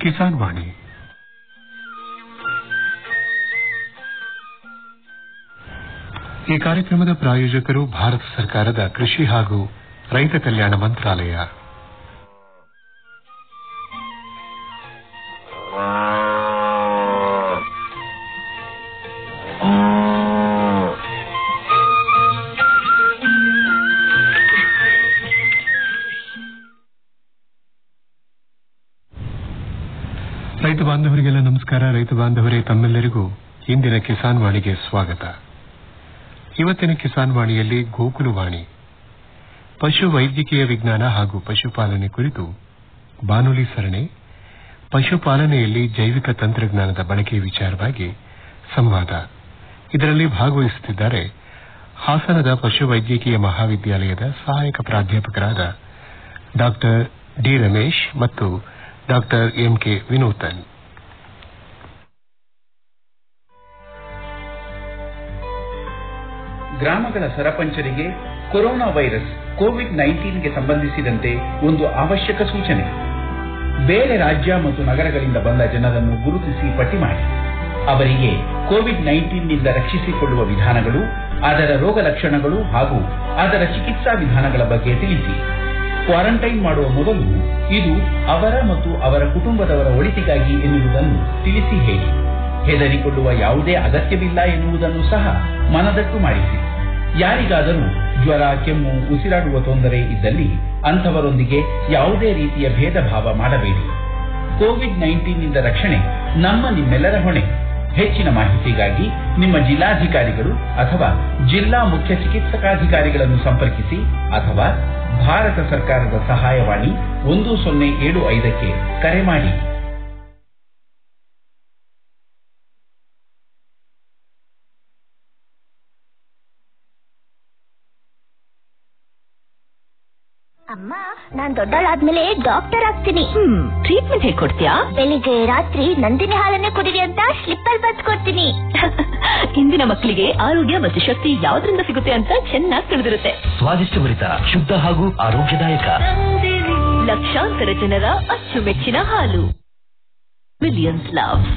ಕಿಸಾನ್ ವಾಣಿ ಈ ಕಾರ್ಯಕ್ರಮದ ಪ್ರಾಯೋಜಕರು ಭಾರತ ಸರ್ಕಾರದ ಕೃಷಿ ಹಾಗೂ ರೈತ ಕಲ್ಯಾಣ ಮಂತ್ರಾಲಯ ರೈತ ಬಾಂಧವರಿಗೆಲ್ಲ ನಮಸ್ಕಾರ ರೈತ ಬಾಂಧವರೇ ತಮ್ಮೆಲ್ಲರಿಗೂ ಇಂದಿನ ಕಿಸಾನ್ ವಾಣಿಗೆ ಸ್ವಾಗತ ಇವತ್ತಿನ ಕಿಸಾನ್ ವಾಣಿಯಲ್ಲಿ ಗೋಕುಲವಾಣಿ ಪಶು ವೈದ್ಯಕೀಯ ವಿಜ್ಞಾನ ಹಾಗೂ ಪಶುಪಾಲನೆ ಕುರಿತು ಬಾನುಲಿ ಸರಣಿ ಪಶುಪಾಲನೆಯಲ್ಲಿ ಜೈವಿಕ ತಂತ್ರಜ್ಞಾನದ ಬಳಕೆ ವಿಚಾರವಾಗಿ ಸಂವಾದ ಇದರಲ್ಲಿ ಭಾಗವಹಿಸುತ್ತಿದ್ದಾರೆ ಹಾಸನದ ಪಶುವೈದ್ಯಕೀಯ ಮಹಾವಿದ್ಯಾಲಯದ ಸಹಾಯಕ ಪ್ರಾಧ್ಯಾಪಕರಾದ ಡಾ ಡಿ ರಮೇಶ್ ಮತ್ತು ಡಾ ಎಂಕೆ ವಿನೂತನ್ ಗ್ರಾಮಗಳ ಸರಪಂಚರಿಗೆ ಕೊರೋನಾ ವೈರಸ್ ಕೋವಿಡ್ ನೈನ್ಟೀನ್ಗೆ ಸಂಬಂಧಿಸಿದಂತೆ ಒಂದು ಅವಶ್ಯಕ ಸೂಚನೆ ಬೇರೆ ರಾಜ್ಯ ಮತ್ತು ನಗರಗಳಿಂದ ಬಂದ ಜನರನ್ನು ಗುರುತಿಸಿ ಪಟ್ಟಿ ಮಾಡಿ ಅವರಿಗೆ ಕೋವಿಡ್ ನೈನ್ಟೀನ್ನಿಂದ ರಕ್ಷಿಸಿಕೊಳ್ಳುವ ವಿಧಾನಗಳು ಅದರ ರೋಗ ಲಕ್ಷಣಗಳು ಹಾಗೂ ಅದರ ಚಿಕಿತ್ಸಾ ವಿಧಾನಗಳ ಬಗ್ಗೆ ತಿಳಿಸಿ ಕ್ವಾರಂಟೈನ್ ಮಾಡುವ ಮೊದಲು ಇದು ಅವರ ಮತ್ತು ಅವರ ಕುಟುಂಬದವರ ಒಳಿತಿಗಾಗಿ ಎನ್ನುವುದನ್ನು ತಿಳಿಸಿ ಹೇಳಿ ಹೆದರಿಕೊಳ್ಳುವ ಯಾವುದೇ ಅಗತ್ಯವಿಲ್ಲ ಎನ್ನುವುದನ್ನು ಸಹ ಮನದಟ್ಟು ಮಾಡಿಸಿ ಯಾರಿಗಾದರೂ ಜ್ವರ ಕೆಮ್ಮು ಉಸಿರಾಡುವ ತೊಂದರೆ ಇದ್ದಲ್ಲಿ ಅಂಥವರೊಂದಿಗೆ ಯಾವುದೇ ರೀತಿಯ ಭೇದ ಭಾವ ಮಾಡಬೇಡಿ ಕೋವಿಡ್ ನೈನ್ಟೀನ್ನಿಂದ ರಕ್ಷಣೆ ನಮ್ಮ ನಿಮ್ಮೆಲ್ಲರ ಹೊಣೆ ಹೆಚ್ಚಿನ ಮಾಹಿತಿಗಾಗಿ ನಿಮ್ಮ ಜಿಲ್ಲಾಧಿಕಾರಿಗಳು ಅಥವಾ ಜಿಲ್ಲಾ ಮುಖ್ಯ ಚಿಕಿತ್ಸಕಾಧಿಕಾರಿಗಳನ್ನು ಸಂಪರ್ಕಿಸಿ ಅಥವಾ ಭಾರತ ಸರ್ಕಾರದ ಸಹಾಯವಾಣಿ ಒಂದು ಸೊನ್ನೆ ಏಳು ಐದಕ್ಕೆ ಕರೆ ಮಾಡಿ ಅಮ್ಮ ನಾನ್ ದೊಡ್ಡವಳಾದ್ಮೇಲೆ ಡಾಕ್ಟರ್ ಆಗ್ತೀನಿ ಹ್ಮ್ ಟ್ರೀಟ್ಮೆಂಟ್ ಹೇಳ್ಕೊಡ್ತೀಯಾ ಬೆಳಿಗ್ಗೆ ರಾತ್ರಿ ನಂದಿನಿ ಹಾಲನ್ನೇ ಕುಡಿರಿ ಅಂತ ಸ್ಲಿಪ್ಪಲ್ಲಿ ಬರ್ದ್ ಕೊಡ್ತೀನಿ ಇಂದಿನ ಮಕ್ಕಳಿಗೆ ಆರೋಗ್ಯ ಮತ್ತು ಶಕ್ತಿ ಯಾವ್ದ್ರಿಂದ ಸಿಗುತ್ತೆ ಅಂತ ಚೆನ್ನಾಗಿ ತಿಳಿದಿರುತ್ತೆ ಸ್ವಾದಿಷ್ಟಭರಿತ ಶುದ್ಧ ಹಾಗೂ ಆರೋಗ್ಯದಾಯಕ ಲಕ್ಷಾಂತರ ಜನರ ಅಚ್ಚುಮೆಚ್ಚಿನ ಹಾಲು ಮಿಲಿಯನ್ಸ್ ಲವ್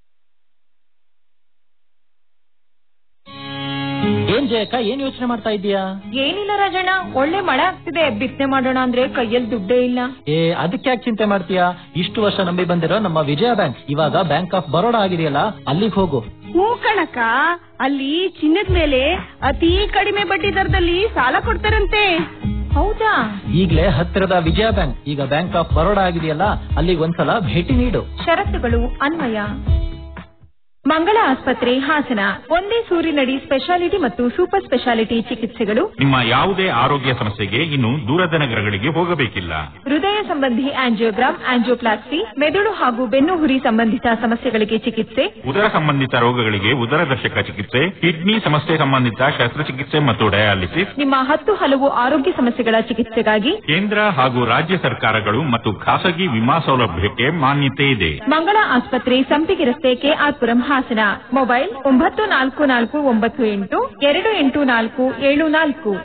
ಏನ್ ಜಯಕ್ಕ ಏನ್ ಯೋಚನೆ ಮಾಡ್ತಾ ಇದ್ದೀಯಾ ಏನಿಲ್ಲ ರಾಜಣ್ಣ ಒಳ್ಳೆ ಮಳೆ ಆಗ್ತಿದೆ ಬಿತ್ತನೆ ಮಾಡೋಣ ಅಂದ್ರೆ ಕೈಯಲ್ಲಿ ದುಡ್ಡೇ ಇಲ್ಲ ಏ ಅದಕ್ಕೆ ಯಾಕೆ ಚಿಂತೆ ಮಾಡ್ತೀಯಾ ಇಷ್ಟು ವರ್ಷ ನಂಬಿ ಬಂದಿರೋ ನಮ್ಮ ವಿಜಯ ಬ್ಯಾಂಕ್ ಇವಾಗ ಬ್ಯಾಂಕ್ ಆಫ್ ಬರೋಡಾ ಆಗಿದೆಯಲ್ಲ ಅಲ್ಲಿಗೆ ಹೋಗು ಹ್ಞೂ ಕಣಕ್ಕ ಅಲ್ಲಿ ಚಿನ್ನದ ಮೇಲೆ ಅತಿ ಕಡಿಮೆ ಬಡ್ಡಿ ದರದಲ್ಲಿ ಸಾಲ ಕೊಡ್ತಾರಂತೆ ಹೌದಾ ಈಗ್ಲೇ ಹತ್ತಿರದ ವಿಜಯ ಬ್ಯಾಂಕ್ ಈಗ ಬ್ಯಾಂಕ್ ಆಫ್ ಬರೋಡಾ ಆಗಿದೆಯಲ್ಲ ಅಲ್ಲಿಗೆ ಒಂದ್ಸಲ ಭೇಟಿ ನೀಡು ಷರತ್ತುಗಳು ಅನ್ವಯ ಮಂಗಳ ಆಸ್ಪತ್ರೆ ಹಾಸನ ಒಂದೇ ಸೂರಿನಡಿ ಸ್ಪೆಷಾಲಿಟಿ ಮತ್ತು ಸೂಪರ್ ಸ್ಪೆಷಾಲಿಟಿ ಚಿಕಿತ್ಸೆಗಳು ನಿಮ್ಮ ಯಾವುದೇ ಆರೋಗ್ಯ ಸಮಸ್ಯೆಗೆ ಇನ್ನು ದೂರದ ನಗರಗಳಿಗೆ ಹೋಗಬೇಕಿಲ್ಲ ಹೃದಯ ಸಂಬಂಧಿ ಆಂಜಿಯೋಗ್ರಾಮ್ ಆಂಜಿಯೋಪ್ಲಾಸ್ಟಿ ಮೆದುಳು ಹಾಗೂ ಬೆನ್ನು ಹುರಿ ಸಂಬಂಧಿತ ಸಮಸ್ಯೆಗಳಿಗೆ ಚಿಕಿತ್ಸೆ ಉದರ ಸಂಬಂಧಿತ ರೋಗಗಳಿಗೆ ಉದರದರ್ಶಕ ಚಿಕಿತ್ಸೆ ಕಿಡ್ನಿ ಸಮಸ್ಯೆ ಸಂಬಂಧಿತ ಶಸ್ತ್ರಚಿಕಿತ್ಸೆ ಮತ್ತು ಡಯಾಲಿಸಿಸ್ ನಿಮ್ಮ ಹತ್ತು ಹಲವು ಆರೋಗ್ಯ ಸಮಸ್ಯೆಗಳ ಚಿಕಿತ್ಸೆಗಾಗಿ ಕೇಂದ್ರ ಹಾಗೂ ರಾಜ್ಯ ಸರ್ಕಾರಗಳು ಮತ್ತು ಖಾಸಗಿ ವಿಮಾ ಸೌಲಭ್ಯಕ್ಕೆ ಮಾನ್ಯತೆ ಇದೆ ಮಂಗಳ ಆಸ್ಪತ್ರೆ ಸಂಪಿಗೆ ರಸ್ತೆ ಕೆಆರ್ಪುರಂ ಹಾಸನ ಮೊಬೈಲ್ ಒಂಬತ್ತು ನಾಲ್ಕು ನಾಲ್ಕು ಒಂಬತ್ತು ಎಂಟು ಎರಡು ಎಂಟು ನಾಲ್ಕು ಏಳು ನಾಲ್ಕು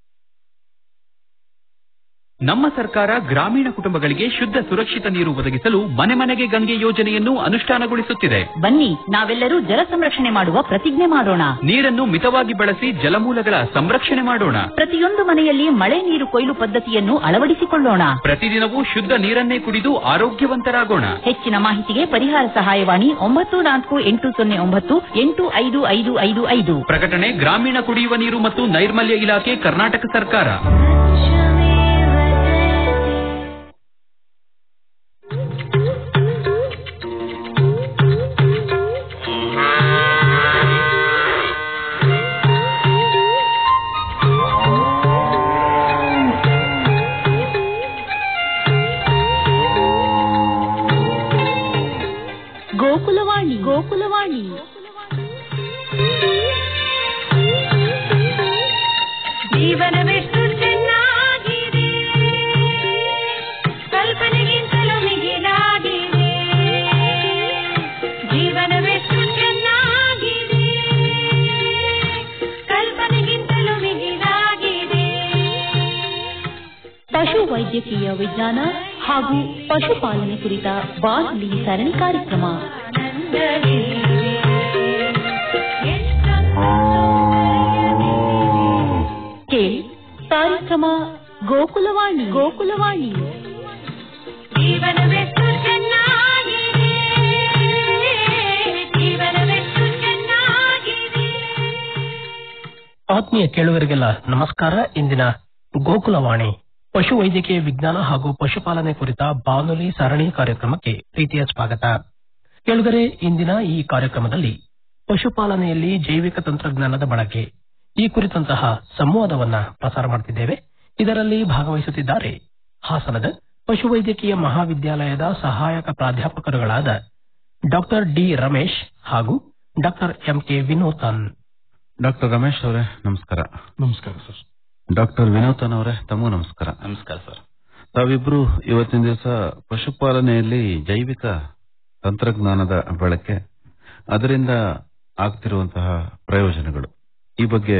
ನಮ್ಮ ಸರ್ಕಾರ ಗ್ರಾಮೀಣ ಕುಟುಂಬಗಳಿಗೆ ಶುದ್ಧ ಸುರಕ್ಷಿತ ನೀರು ಒದಗಿಸಲು ಮನೆ ಮನೆಗೆ ಗಂಗೆ ಯೋಜನೆಯನ್ನು ಅನುಷ್ಠಾನಗೊಳಿಸುತ್ತಿದೆ ಬನ್ನಿ ನಾವೆಲ್ಲರೂ ಜಲ ಸಂರಕ್ಷಣೆ ಮಾಡುವ ಪ್ರತಿಜ್ಞೆ ಮಾಡೋಣ ನೀರನ್ನು ಮಿತವಾಗಿ ಬಳಸಿ ಜಲಮೂಲಗಳ ಸಂರಕ್ಷಣೆ ಮಾಡೋಣ ಪ್ರತಿಯೊಂದು ಮನೆಯಲ್ಲಿ ಮಳೆ ನೀರು ಕೊಯ್ಲು ಪದ್ಧತಿಯನ್ನು ಅಳವಡಿಸಿಕೊಳ್ಳೋಣ ಪ್ರತಿದಿನವೂ ಶುದ್ಧ ನೀರನ್ನೇ ಕುಡಿದು ಆರೋಗ್ಯವಂತರಾಗೋಣ ಹೆಚ್ಚಿನ ಮಾಹಿತಿಗೆ ಪರಿಹಾರ ಸಹಾಯವಾಣಿ ಒಂಬತ್ತು ನಾಲ್ಕು ಎಂಟು ಸೊನ್ನೆ ಒಂಬತ್ತು ಎಂಟು ಐದು ಐದು ಐದು ಐದು ಪ್ರಕಟಣೆ ಗ್ರಾಮೀಣ ಕುಡಿಯುವ ನೀರು ಮತ್ತು ನೈರ್ಮಲ್ಯ ಇಲಾಖೆ ಕರ್ನಾಟಕ ಸರ್ಕಾರ ಗೋಕುಲವಾಣಿ ಗೋಕುಲವಾಣಿ ಜೀವನವೆಷ್ಟು ಚೆನ್ನಾಗಿದೆ ಕಲ್ಪನೆಗಿಂತಲೂ ಮಿಗಿಲಾಗಿದೆ ಜೀವನವೆಷ್ಟು ಚೆನ್ನಾಗಿದೆ ಕಲ್ಪನೆಗಿಂತಲೂ ಮಿಗಿಲಾಗಿದೆ ಪಶು ವೈದ್ಯಕೀಯ ವಿಜ್ಞಾನ ಹಾಗೂ ಪಶುಪಾಲನೆ ಕುರಿತ ಬಾನುಲಿ ಸರಣಿ ಕಾರ್ಯಕ್ರಮ ಕೇಳಿ ಕಾರ್ಯಕ್ರಮ ಗೋಕುಲವಾಣಿ ಗೋಕುಲವಾಣಿ ಜೀವನವೆಷ್ಟು ಚೆನ್ನಾಗಿದೆ ಜೀವನವೆಷ್ಟು ಚೆನ್ನಾಗಿದೆ ಆತ್ಮೀಯ ಕೇಳುಗರಿಗೆಲ್ಲ ನಮಸ್ಕಾರ ಇಂದಿನ ಗೋಕುಲವಾಣಿ ಪಶು ವೈದ್ಯಕೀಯ ವಿಜ್ಞಾನ ಹಾಗೂ ಪಶುಪಾಲನೆ ಕುರಿತ ಬಾನುಲಿ ಸರಣಿ ಕಾರ್ಯಕ್ರಮಕ್ಕೆ ಪ್ರೀತಿಯ ಸ್ವಾಗತ ಕೇಳುಗರೆ ಇಂದಿನ ಈ ಕಾರ್ಯಕ್ರಮದಲ್ಲಿ ಪಶುಪಾಲನೆಯಲ್ಲಿ ಜೈವಿಕ ತಂತ್ರಜ್ಞಾನದ ಬಳಕೆ ಈ ಕುರಿತಂತಹ ಸಂವಾದವನ್ನ ಪ್ರಸಾರ ಮಾಡುತ್ತಿದ್ದೇವೆ ಇದರಲ್ಲಿ ಭಾಗವಹಿಸುತ್ತಿದ್ದಾರೆ ಹಾಸನದ ಪಶುವೈದ್ಯಕೀಯ ಮಹಾವಿದ್ಯಾಲಯದ ಸಹಾಯಕ ಪ್ರಾಧ್ಯಾಪಕರುಗಳಾದ ಡಾಕ್ಟರ್ ಡಿ ರಮೇಶ್ ಹಾಗೂ doctor MK Vinoothan doctor Ramesh ಅವರೇ ನಮಸ್ಕಾರ ನಮಸ್ಕಾರ ಸರ್ ಡಾಕ್ಟರ್ ವಿನೋತನ್ ಅವರೇ ತಮಗೂ ನಮಸ್ಕಾರ ನಮಸ್ಕಾರ ಸರ್ ತಾವಿಬ್ರು ಇವತ್ತಿನ ದಿವಸ ಪಶುಪಾಲನೆಯಲ್ಲಿ ಜೈವಿಕ ತಂತ್ರಜ್ಞಾನದ ಬಳಕೆ ಅದರಿಂದ ಆಗ್ತಿರುವಂತಹ ಪ್ರಯೋಜನಗಳು ಈ ಬಗ್ಗೆ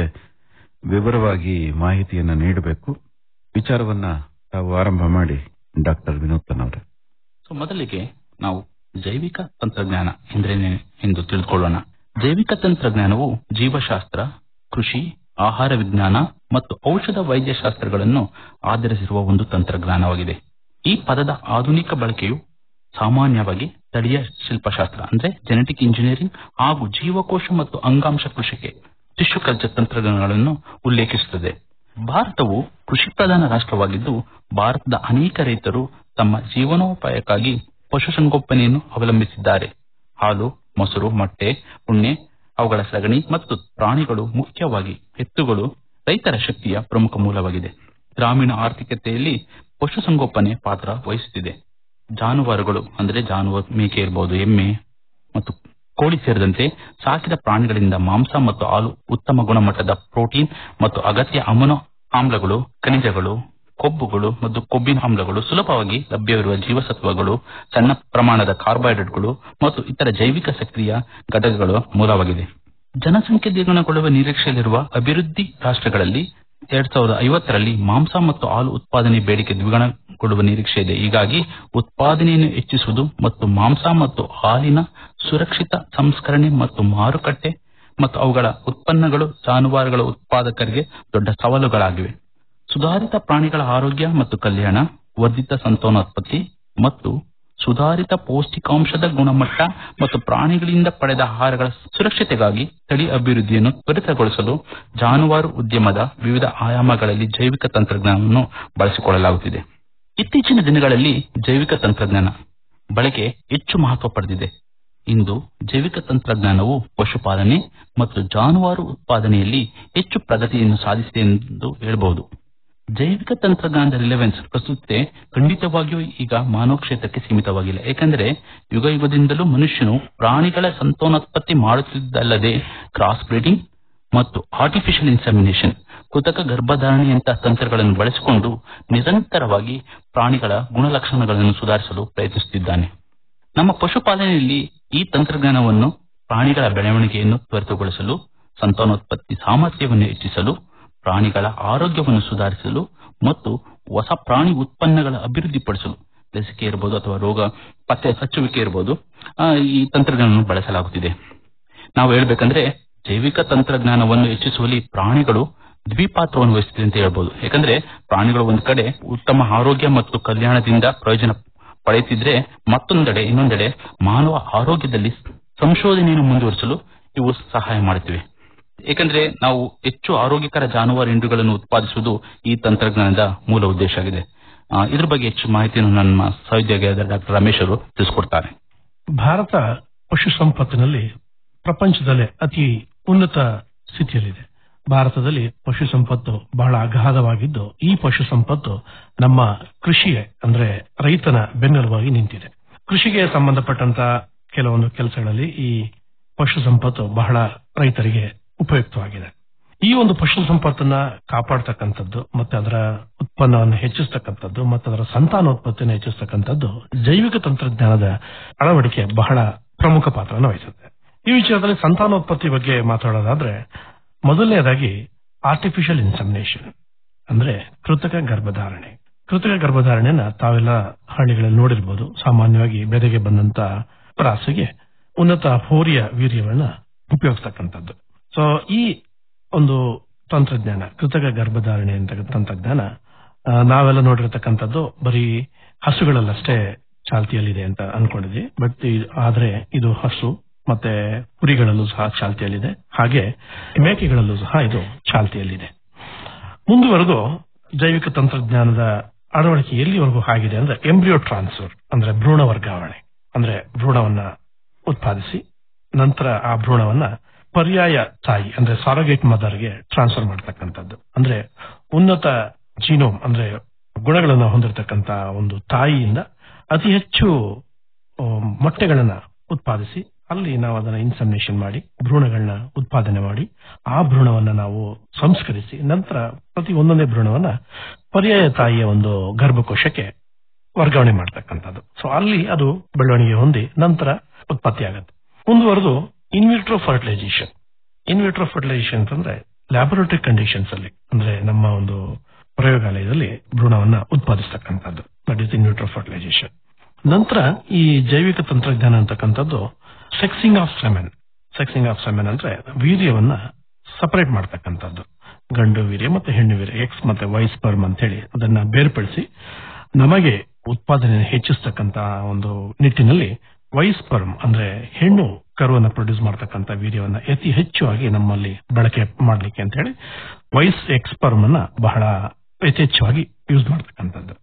ವಿವರವಾಗಿ ಮಾಹಿತಿಯನ್ನ ನೀಡಬೇಕು ವಿಚಾರವನ್ನ ತಾವು ಆರಂಭ ಮಾಡಿ ಡಾಕ್ಟರ್ ವಿನೋತನ್ ಅವರೇ ಸೊ ಮೊದಲಿಗೆ ನಾವು ಜೈವಿಕ ತಂತ್ರಜ್ಞಾನ ಎಂದ್ರೇನೆ ಎಂದು ತಿಳಿದುಕೊಳ್ಳೋಣ ಜೈವಿಕ ತಂತ್ರಜ್ಞಾನವು ಜೀವಶಾಸ್ತ್ರ ಕೃಷಿ ಆಹಾರ ವಿಜ್ಞಾನ ಮತ್ತು ಔಷಧ ವೈದ್ಯಶಾಸ್ತ್ರಗಳನ್ನು ಆಧರಿಸಿರುವ ಒಂದು ತಂತ್ರಜ್ಞಾನವಾಗಿದೆ ಈ ಪದದ ಆಧುನಿಕ ಬಳಕೆಯು ಸಾಮಾನ್ಯವಾಗಿ ತಳಿಯ ಶಿಲ್ಪಶಾಸ್ತ್ರ ಅಂದ್ರೆ ಜೆನೆಟಿಕ್ ಇಂಜಿನಿಯರಿಂಗ್ ಹಾಗೂ ಜೀವಕೋಶ ಮತ್ತು ಅಂಗಾಂಶ ಕೃಷಿಗೆ ಟಿಶ್ಯೂ ಕಲ್ಚರ್ ತಂತ್ರಜ್ಞಾನಗಳನ್ನು ಉಲ್ಲೇಖಿಸುತ್ತದೆ ಭಾರತವು ಕೃಷಿ ಪ್ರಧಾನ ರಾಷ್ಟ್ರವಾಗಿದ್ದು ಭಾರತದ ಅನೇಕ ರೈತರು ತಮ್ಮ ಜೀವನೋಪಾಯಕ್ಕಾಗಿ ಪಶುಸಂಗೋಪನೆಯನ್ನು ಅವಲಂಬಿಸಿದ್ದಾರೆ ಹಾಲು ಮೊಸರು ಮೊಟ್ಟೆ ಉಣ್ಣೆ ಅವುಗಳ ಸಗಣಿ ಮತ್ತು ಪ್ರಾಣಿಗಳು ಮುಖ್ಯವಾಗಿ ಎತ್ತುಗಳು ರೈತರ ಶಕ್ತಿಯ ಪ್ರಮುಖ ಮೂಲವಾಗಿದೆ ಗ್ರಾಮೀಣ ಆರ್ಥಿಕತೆಯಲ್ಲಿ ಪಶುಸಂಗೋಪನೆ ಪಾತ್ರ ವಹಿಸುತ್ತಿದೆ ಜಾನುವಾರುಗಳು ಅಂದ್ರೆ ಜಾನುವಾರು ಮೇಕೆ ಇರಬಹುದು ಎಮ್ಮೆ ಮತ್ತು ಕೋಳಿ ಸೇರಿದಂತೆ ಸಾಕಿದ ಪ್ರಾಣಿಗಳಿಂದ ಮಾಂಸ ಮತ್ತು ಹಾಲು ಉತ್ತಮ ಗುಣಮಟ್ಟದ ಪ್ರೋಟೀನ್ ಮತ್ತು ಅಗತ್ಯ ಅಮೈನೋ ಆಮ್ಲಗಳು ಖನಿಜಗಳು ಕೊಬ್ಬುಗಳು ಮತ್ತು ಕೊಬ್ಬಿನ ಆಮ್ಲಗಳು ಸುಲಭವಾಗಿ ಲಭ್ಯವಿರುವ ಜೀವಸತ್ವಗಳು ಸಣ್ಣ ಪ್ರಮಾಣದ ಕಾರ್ಬೋಹೈಡ್ರೇಟ್ಗಳು ಮತ್ತು ಇತರ ಜೈವಿಕ ಸಕ್ರಿಯ ಘಟಕಗಳು ಮೂಲವಾಗಿದೆ ಜನಸಂಖ್ಯೆ ದ್ವಿಗುಣಗೊಳ್ಳುವ ನಿರೀಕ್ಷೆಯಲ್ಲಿರುವ ಅಭಿವೃದ್ಧಿ ರಾಷ್ಟ್ರಗಳಲ್ಲಿ ಎರಡ್ ಸಾವಿರದ ಐವತ್ತರಲ್ಲಿ ಮಾಂಸ ಮತ್ತು ಹಾಲು ಉತ್ಪಾದನೆ ಬೇಡಿಕೆ ದ್ವಿಗುಣಗೊಳ್ಳುವ ನಿರೀಕ್ಷೆ ಇದೆ ಹೀಗಾಗಿ ಉತ್ಪಾದನೆಯನ್ನು ಹೆಚ್ಚಿಸುವುದು ಮತ್ತು ಮಾಂಸ ಮತ್ತು ಹಾಲಿನ ಸುರಕ್ಷಿತ ಸಂಸ್ಕರಣೆ ಮತ್ತು ಮಾರುಕಟ್ಟೆ ಮತ್ತು ಅವುಗಳ ಉತ್ಪನ್ನಗಳು ಜಾನುವಾರುಗಳ ಉತ್ಪಾದಕರಿಗೆ ದೊಡ್ಡ ಸವಾಲುಗಳಾಗಿವೆ ಸುಧಾರಿತ ಪ್ರಾಣಿಗಳ ಆರೋಗ್ಯ ಮತ್ತು ಕಲ್ಯಾಣ ವರ್ಧಿತ ಸಂತಾನೋತ್ಪತ್ತಿ ಮತ್ತು ಸುಧಾರಿತ ಪೌಷ್ಟಿಕಾಂಶದ ಗುಣಮಟ್ಟ ಮತ್ತು ಪ್ರಾಣಿಗಳಿಂದ ಪಡೆದ ಆಹಾರಗಳ ಸುರಕ್ಷತೆಗಾಗಿ ತಳಿ ಅಭಿವೃದ್ಧಿಯನ್ನು ತ್ವರಿತಗೊಳಿಸಲು ಜಾನುವಾರು ಉದ್ಯಮದ ವಿವಿಧ ಆಯಾಮಗಳಲ್ಲಿ ಜೈವಿಕ ತಂತ್ರಜ್ಞಾನವನ್ನು ಬಳಸಿಕೊಳ್ಳಲಾಗುತ್ತಿದೆ ಇತ್ತೀಚಿನ ದಿನಗಳಲ್ಲಿ ಜೈವಿಕ ತಂತ್ರಜ್ಞಾನ ಬಳಕೆ ಹೆಚ್ಚು ಮಹತ್ವ ಪಡೆದಿದೆ ಇಂದು ಜೈವಿಕ ತಂತ್ರಜ್ಞಾನವು ಪಶುಪಾಲನೆ ಮತ್ತು ಜಾನುವಾರು ಉತ್ಪಾದನೆಯಲ್ಲಿ ಹೆಚ್ಚು ಪ್ರಗತಿಯನ್ನು ಸಾಧಿಸಿದೆ ಎಂದು ಹೇಳಬಹುದು ಜೈವಿಕ ತಂತ್ರಜ್ಞಾನದ ರಿಲೆವೆನ್ಸ್ ಪ್ರಸ್ತುತ ಖಂಡಿತವಾಗಿಯೂ ಈಗ ಮಾನವ ಕ್ಷೇತ್ರಕ್ಕೆ ಸೀಮಿತವಾಗಿಲ್ಲ ಏಕೆಂದರೆ ಯುಗ ಯುಗದಿಂದಲೂ ಮನುಷ್ಯನು ಪ್ರಾಣಿಗಳ ಸಂತಾನೋತ್ಪತ್ತಿ ಮಾಡುತ್ತಿದ್ದಲ್ಲದೆ ಕ್ರಾಸ್ ಬ್ರೀಡಿಂಗ್ ಮತ್ತು ಆರ್ಟಿಫಿಷಿಯಲ್ ಇನ್ಸೆಮಿನೇಷನ್ ಕೃತಕ ಗರ್ಭಧಾರಣೆಯಂತಹ ತಂತ್ರಗಳನ್ನು ಬಳಸಿಕೊಂಡು ನಿರಂತರವಾಗಿ ಪ್ರಾಣಿಗಳ ಗುಣಲಕ್ಷಣಗಳನ್ನು ಸುಧಾರಿಸಲು ಪ್ರಯತ್ನಿಸುತ್ತಿದ್ದಾನೆ ನಮ್ಮ ಪಶುಪಾಲನೆಯಲ್ಲಿ ಈ ತಂತ್ರಜ್ಞಾನವನ್ನು ಪ್ರಾಣಿಗಳ ಬೆಳವಣಿಗೆಯನ್ನು ತ್ವರಿತಗೊಳಿಸಲು ಸಂತಾನೋತ್ಪತ್ತಿ ಸಾಮರ್ಥ್ಯವನ್ನು ಹೆಚ್ಚಿಸಲು ಪ್ರಾಣಿಗಳ ಆರೋಗ್ಯವನ್ನು ಸುಧಾರಿಸಲು ಮತ್ತು ಹೊಸ ಪ್ರಾಣಿ ಉತ್ಪನ್ನಗಳ ಅಭಿವೃದ್ಧಿಪಡಿಸಲು ಲಸಿಕೆ ಇರಬಹುದು ಅಥವಾ ರೋಗ ಪತ್ತೆ ಹಚ್ಚುವಿಕೆ ಇರಬಹುದು ಆ, ಈ ತಂತ್ರಜ್ಞಾನವನ್ನು ಬಳಸಲಾಗುತ್ತಿದೆ ನಾವು ಹೇಳ್ಬೇಕಂದ್ರೆ ಜೈವಿಕ ತಂತ್ರಜ್ಞಾನವನ್ನು ಹೆಚ್ಚಿಸುವಲ್ಲಿ ಪ್ರಾಣಿಗಳು ದ್ವಿಪಾತ್ರವನ್ನು ವಹಿಸುತ್ತಿದೆ ಅಂತ ಹೇಳ್ಬೋದು ಯಾಕಂದ್ರೆ ಪ್ರಾಣಿಗಳು ಒಂದು ಕಡೆ ಉತ್ತಮ ಆರೋಗ್ಯ ಮತ್ತು ಕಲ್ಯಾಣದಿಂದ ಪ್ರಯೋಜನ ಪಡೆಯುತ್ತಿದ್ರೆ ಮತ್ತೊಂದೆಡೆ ಇನ್ನೊಂದೆಡೆ ಮಾನವ ಆರೋಗ್ಯದಲ್ಲಿ ಸಂಶೋಧನೆಯನ್ನು ಮುಂದುವರಿಸಲು ಇವು ಸಹಾಯ ಮಾಡುತ್ತಿವೆ ಏಕೆಂದ್ರೆ ನಾವು ಹೆಚ್ಚು ಆರೋಗ್ಯಕರ ಜಾನುವಾರು ಹಿಂಡುಗಳನ್ನು ಉತ್ಪಾದಿಸುವುದು ಈ ತಂತ್ರಜ್ಞಾನದ ಮೂಲ ಉದ್ದೇಶ ಆಗಿದೆ ಆ, ಇದ್ರ ಬಗ್ಗೆ ಹೆಚ್ಚು ಮಾಹಿತಿಯನ್ನು ನಮ್ಮ ಸಹೋದ್ಯೋಗಿಯಾದ ಡಾಕ್ಟರ್ ರಮೇಶ್ ಅವರು ತಿಳಿಸ್ಕೊಡ್ತಾರೆ ಭಾರತ ಪಶು ಸಂಪತ್ತಿನಲ್ಲಿ ಪ್ರಪಂಚದಲ್ಲೇ ಅತಿ ಉನ್ನತ ಸ್ಥಿತಿಯಲ್ಲಿದೆ ಭಾರತದಲ್ಲಿ ಪಶು ಸಂಪತ್ತು ಬಹಳ ಅಗಾಧವಾಗಿದ್ದು ಈ ಪಶು ಸಂಪತ್ತು ನಮ್ಮ ಕೃಷಿಯೇ ಅಂದ್ರೆ ರೈತನ ಬೆನ್ನೆಲುಬಾಗಿ ನಿಂತಿದೆ ಕೃಷಿಗೆ ಸಂಬಂಧಪಟ್ಟಂತ ಕೆಲವೊಂದು ಕೆಲಸಗಳಲ್ಲಿ ಈ ಪಶು ಸಂಪತ್ತು ಬಹಳ ರೈತರಿಗೆ ಉಪಯುಕ್ತವಾಗಿದೆ ಈ ಒಂದು ಪಶು ಸಂಪತ್ತನ್ನ ಕಾಪಾಡ್ತಕ್ಕಂಥದ್ದು ಮತ್ತೆ ಅದರ ಉತ್ಪನ್ನವನ್ನು ಹೆಚ್ಚಿಸ್ತಕ್ಕಂಥದ್ದು ಮತ್ತು ಅದರ ಸಂತಾನೋತ್ಪತ್ತಿಯನ್ನು ಹೆಚ್ಚಿಸ್ತಕ್ಕಂಥದ್ದು ಜೈವಿಕ ತಂತ್ರಜ್ಞಾನದ ಅಳವಡಿಕೆ ಬಹಳ ಪ್ರಮುಖ ಪಾತ್ರವನ್ನು ವಹಿಸುತ್ತೆ ಈ ವಿಚಾರದಲ್ಲಿ ಸಂತಾನೋತ್ಪತ್ತಿ ಬಗ್ಗೆ ಮಾತಾಡೋದಾದ್ರೆ ಮೊದಲನೇದಾಗಿ ಆರ್ಟಿಫಿಷಿಯಲ್ ಇನ್ಸಮಿನೇಷನ್ ಅಂದ್ರೆ ಕೃತಕ ಗರ್ಭಧಾರಣೆ ಕೃತಕ ಗರ್ಭಧಾರಣೆಯನ್ನ ತಾವೆಲ್ಲ ಹಳ್ಳಿಗಳಲ್ಲಿ ನೋಡಿರ್ಬೋದು ಸಾಮಾನ್ಯವಾಗಿ ಬೆದೆಗೆ ಬಂದಂತ ಪ್ರಾಸಿಗೆ ಉನ್ನತ ಹೋರಿಯ ವೀರ್ಯವನ್ನ ಉಪಯೋಗಿಸ್ತಕ್ಕಂಥದ್ದು ಸೊ ಈ ಒಂದು ತಂತ್ರಜ್ಞಾನ ಕೃತಕ ಗರ್ಭಧಾರಣೆ ಅಂತ ತಂತ್ರಜ್ಞಾನ ಆ, ನಾವೆಲ್ಲ ನೋಡಿರ್ತಕ್ಕಂಥದ್ದು ಬರೀ ಹಸುಗಳಲ್ಲಷ್ಟೇ ಚಾಲ್ತಿಯಲ್ಲಿದೆ ಅಂತ ಅನ್ಕೊಂಡಿದ್ವಿ ಬಟ್ ಆದ್ರೆ ಇದು ಹಸು ಮತ್ತೆ ಕುರಿಗಳಲ್ಲೂ ಸಹ ಚಾಲ್ತಿಯಲ್ಲಿದೆ ಹಾಗೆ ಮೇಕೆಗಳಲ್ಲೂ ಸಹ ಇದು ಚಾಲ್ತಿಯಲ್ಲಿದೆ ಮುಂದುವರೆದು ಜೈವಿಕ ತಂತ್ರಜ್ಞಾನದ ಅಳವಡಿಕೆ ಎಲ್ಲಿವರೆಗೂ ಆಗಿದೆ ಅಂದ್ರೆ ಎಂಬ್ರಿಯೋ ಟ್ರಾನ್ಸ್ಫರ್ ಅಂದ್ರೆ ಭ್ರೂಣ ವರ್ಗಾವಣೆ ಅಂದ್ರೆ ಭ್ರೂಣವನ್ನ ಉತ್ಪಾದಿಸಿ ನಂತರ ಆ ಭ್ರೂಣವನ್ನ ಪರ್ಯಾಯ ತಾಯಿ ಅಂದ್ರೆ ಸಾರೋಗೇಟ್ ಮದರ್ಗೆ ಟ್ರಾನ್ಸ್ಫರ್ ಮಾಡ್ತಕ್ಕಂಥದ್ದು ಅಂದ್ರೆ ಉನ್ನತ ಜೀನೋಮ್ ಅಂದ್ರೆ ಗುಣಗಳನ್ನು ಹೊಂದಿರತಕ್ಕಂತ ಒಂದು ತಾಯಿಯಿಂದ ಅತಿ ಹೆಚ್ಚು ಆ, ಮೊಟ್ಟೆಗಳನ್ನ ಉತ್ಪಾದಿಸಿ ಅಲ್ಲಿ ನಾವು ಅದನ್ನ ಇನ್ಸಮಿನೇಷನ್ ಮಾಡಿ ಭ್ರೂಣಗಳನ್ನ ಉತ್ಪಾದನೆ ಮಾಡಿ ಆ ಭ್ರೂಣವನ್ನ ನಾವು ಸಂಸ್ಕರಿಸಿ ನಂತರ ಪ್ರತಿ ಒಂದೊಂದೇ ಭ್ರೂಣವನ್ನ ಪರ್ಯಾಯ ತಾಯಿಯ ಒಂದು ಗರ್ಭಕೋಶಕ್ಕೆ ವರ್ಗಾವಣೆ ಮಾಡ್ತಕ್ಕಂಥದ್ದು ಸೊ ಅಲ್ಲಿ ಅದು ಬೆಳವಣಿಗೆ ಹೊಂದಿ ನಂತರ ಉತ್ಪತ್ತಿ ಆಗುತ್ತೆ ಮುಂದುವರೆದು ಇನ್ವಿಟ್ರೋ ಫರ್ಟಿಲೈಸೇಷನ್ ಇನ್ವಿಟ್ರೋ ಫರ್ಟಿಲೈಸೇಷನ್ ಅಂತಂದ್ರೆ ಲ್ಯಾಬೊರೇಟರಿ ಕಂಡೀಷನ್ಸ್ ಅಲ್ಲಿ ಅಂದ್ರೆ ನಮ್ಮ ಒಂದು ಪ್ರಯೋಗಾಲಯದಲ್ಲಿ ಭ್ರೂಣವನ್ನ ಉತ್ಪಾದಿಸ್ತಕ್ಕಂಥದ್ದು ದಟ್ ಇಸ್ ಇನ್ವಿಟ್ರೋ ಫರ್ಟಿಲೈಸೇಷನ್ ನಂತರ ಈ ಜೈವಿಕ ತಂತ್ರಜ್ಞಾನ ಅಂತಕ್ಕಂಥದ್ದು sexing of semen sexing of semen ಅಂದ್ರೆ ವೀರ್ಯವನ್ನ ಸಪರೇಟ್ ಮಾಡ್ತಕ್ಕಂಥದ್ದು ಗಂಡು ವೀರ್ಯ ಮತ್ತೆ ಹೆಣ್ಣು ವೀರ್ಯ ಎಕ್ಸ್ ಮತ್ತೆ ವೈ ಸ್ಪರ್ಮ್ ಅಂತ ಹೇಳಿ ಅದನ್ನ ಬೇರ್ಪಡಿಸಿ ನಮಗೆ ಉತ್ಪಾದನೆ ಹೆಚ್ಚಿಸ್ತಕ್ಕಂತ ಒಂದು ನಿಟ್ಟಿನಲ್ಲಿ ವೈ ಸ್ಪರ್ಮ್ ಅಂದ್ರೆ ಹೆಣ್ಣು ಕರುವನ್ನ ಪ್ರೊಡ್ಯೂಸ್ ಮಾಡ್ತಕ್ಕಂಥ ವೀರ್ಯವನ್ನ ಅತಿ ಹೆಚ್ಚಾಗಿ ನಮ್ಮಲ್ಲಿ ಬಳಕೆ ಮಾಡ್ಲಿಕ್ಕೆ ಅಂತ ಹೇಳಿ ವೈಸ್ ಎಕ್ಸ್ಪರ್ಮ್ ಅನ್ನ ಬಹಳ ಯಥೇಚ್ಛವಾಗಿ ಯೂಸ್ ಮಾಡ್ತಕ್ಕಂಥದ್ದು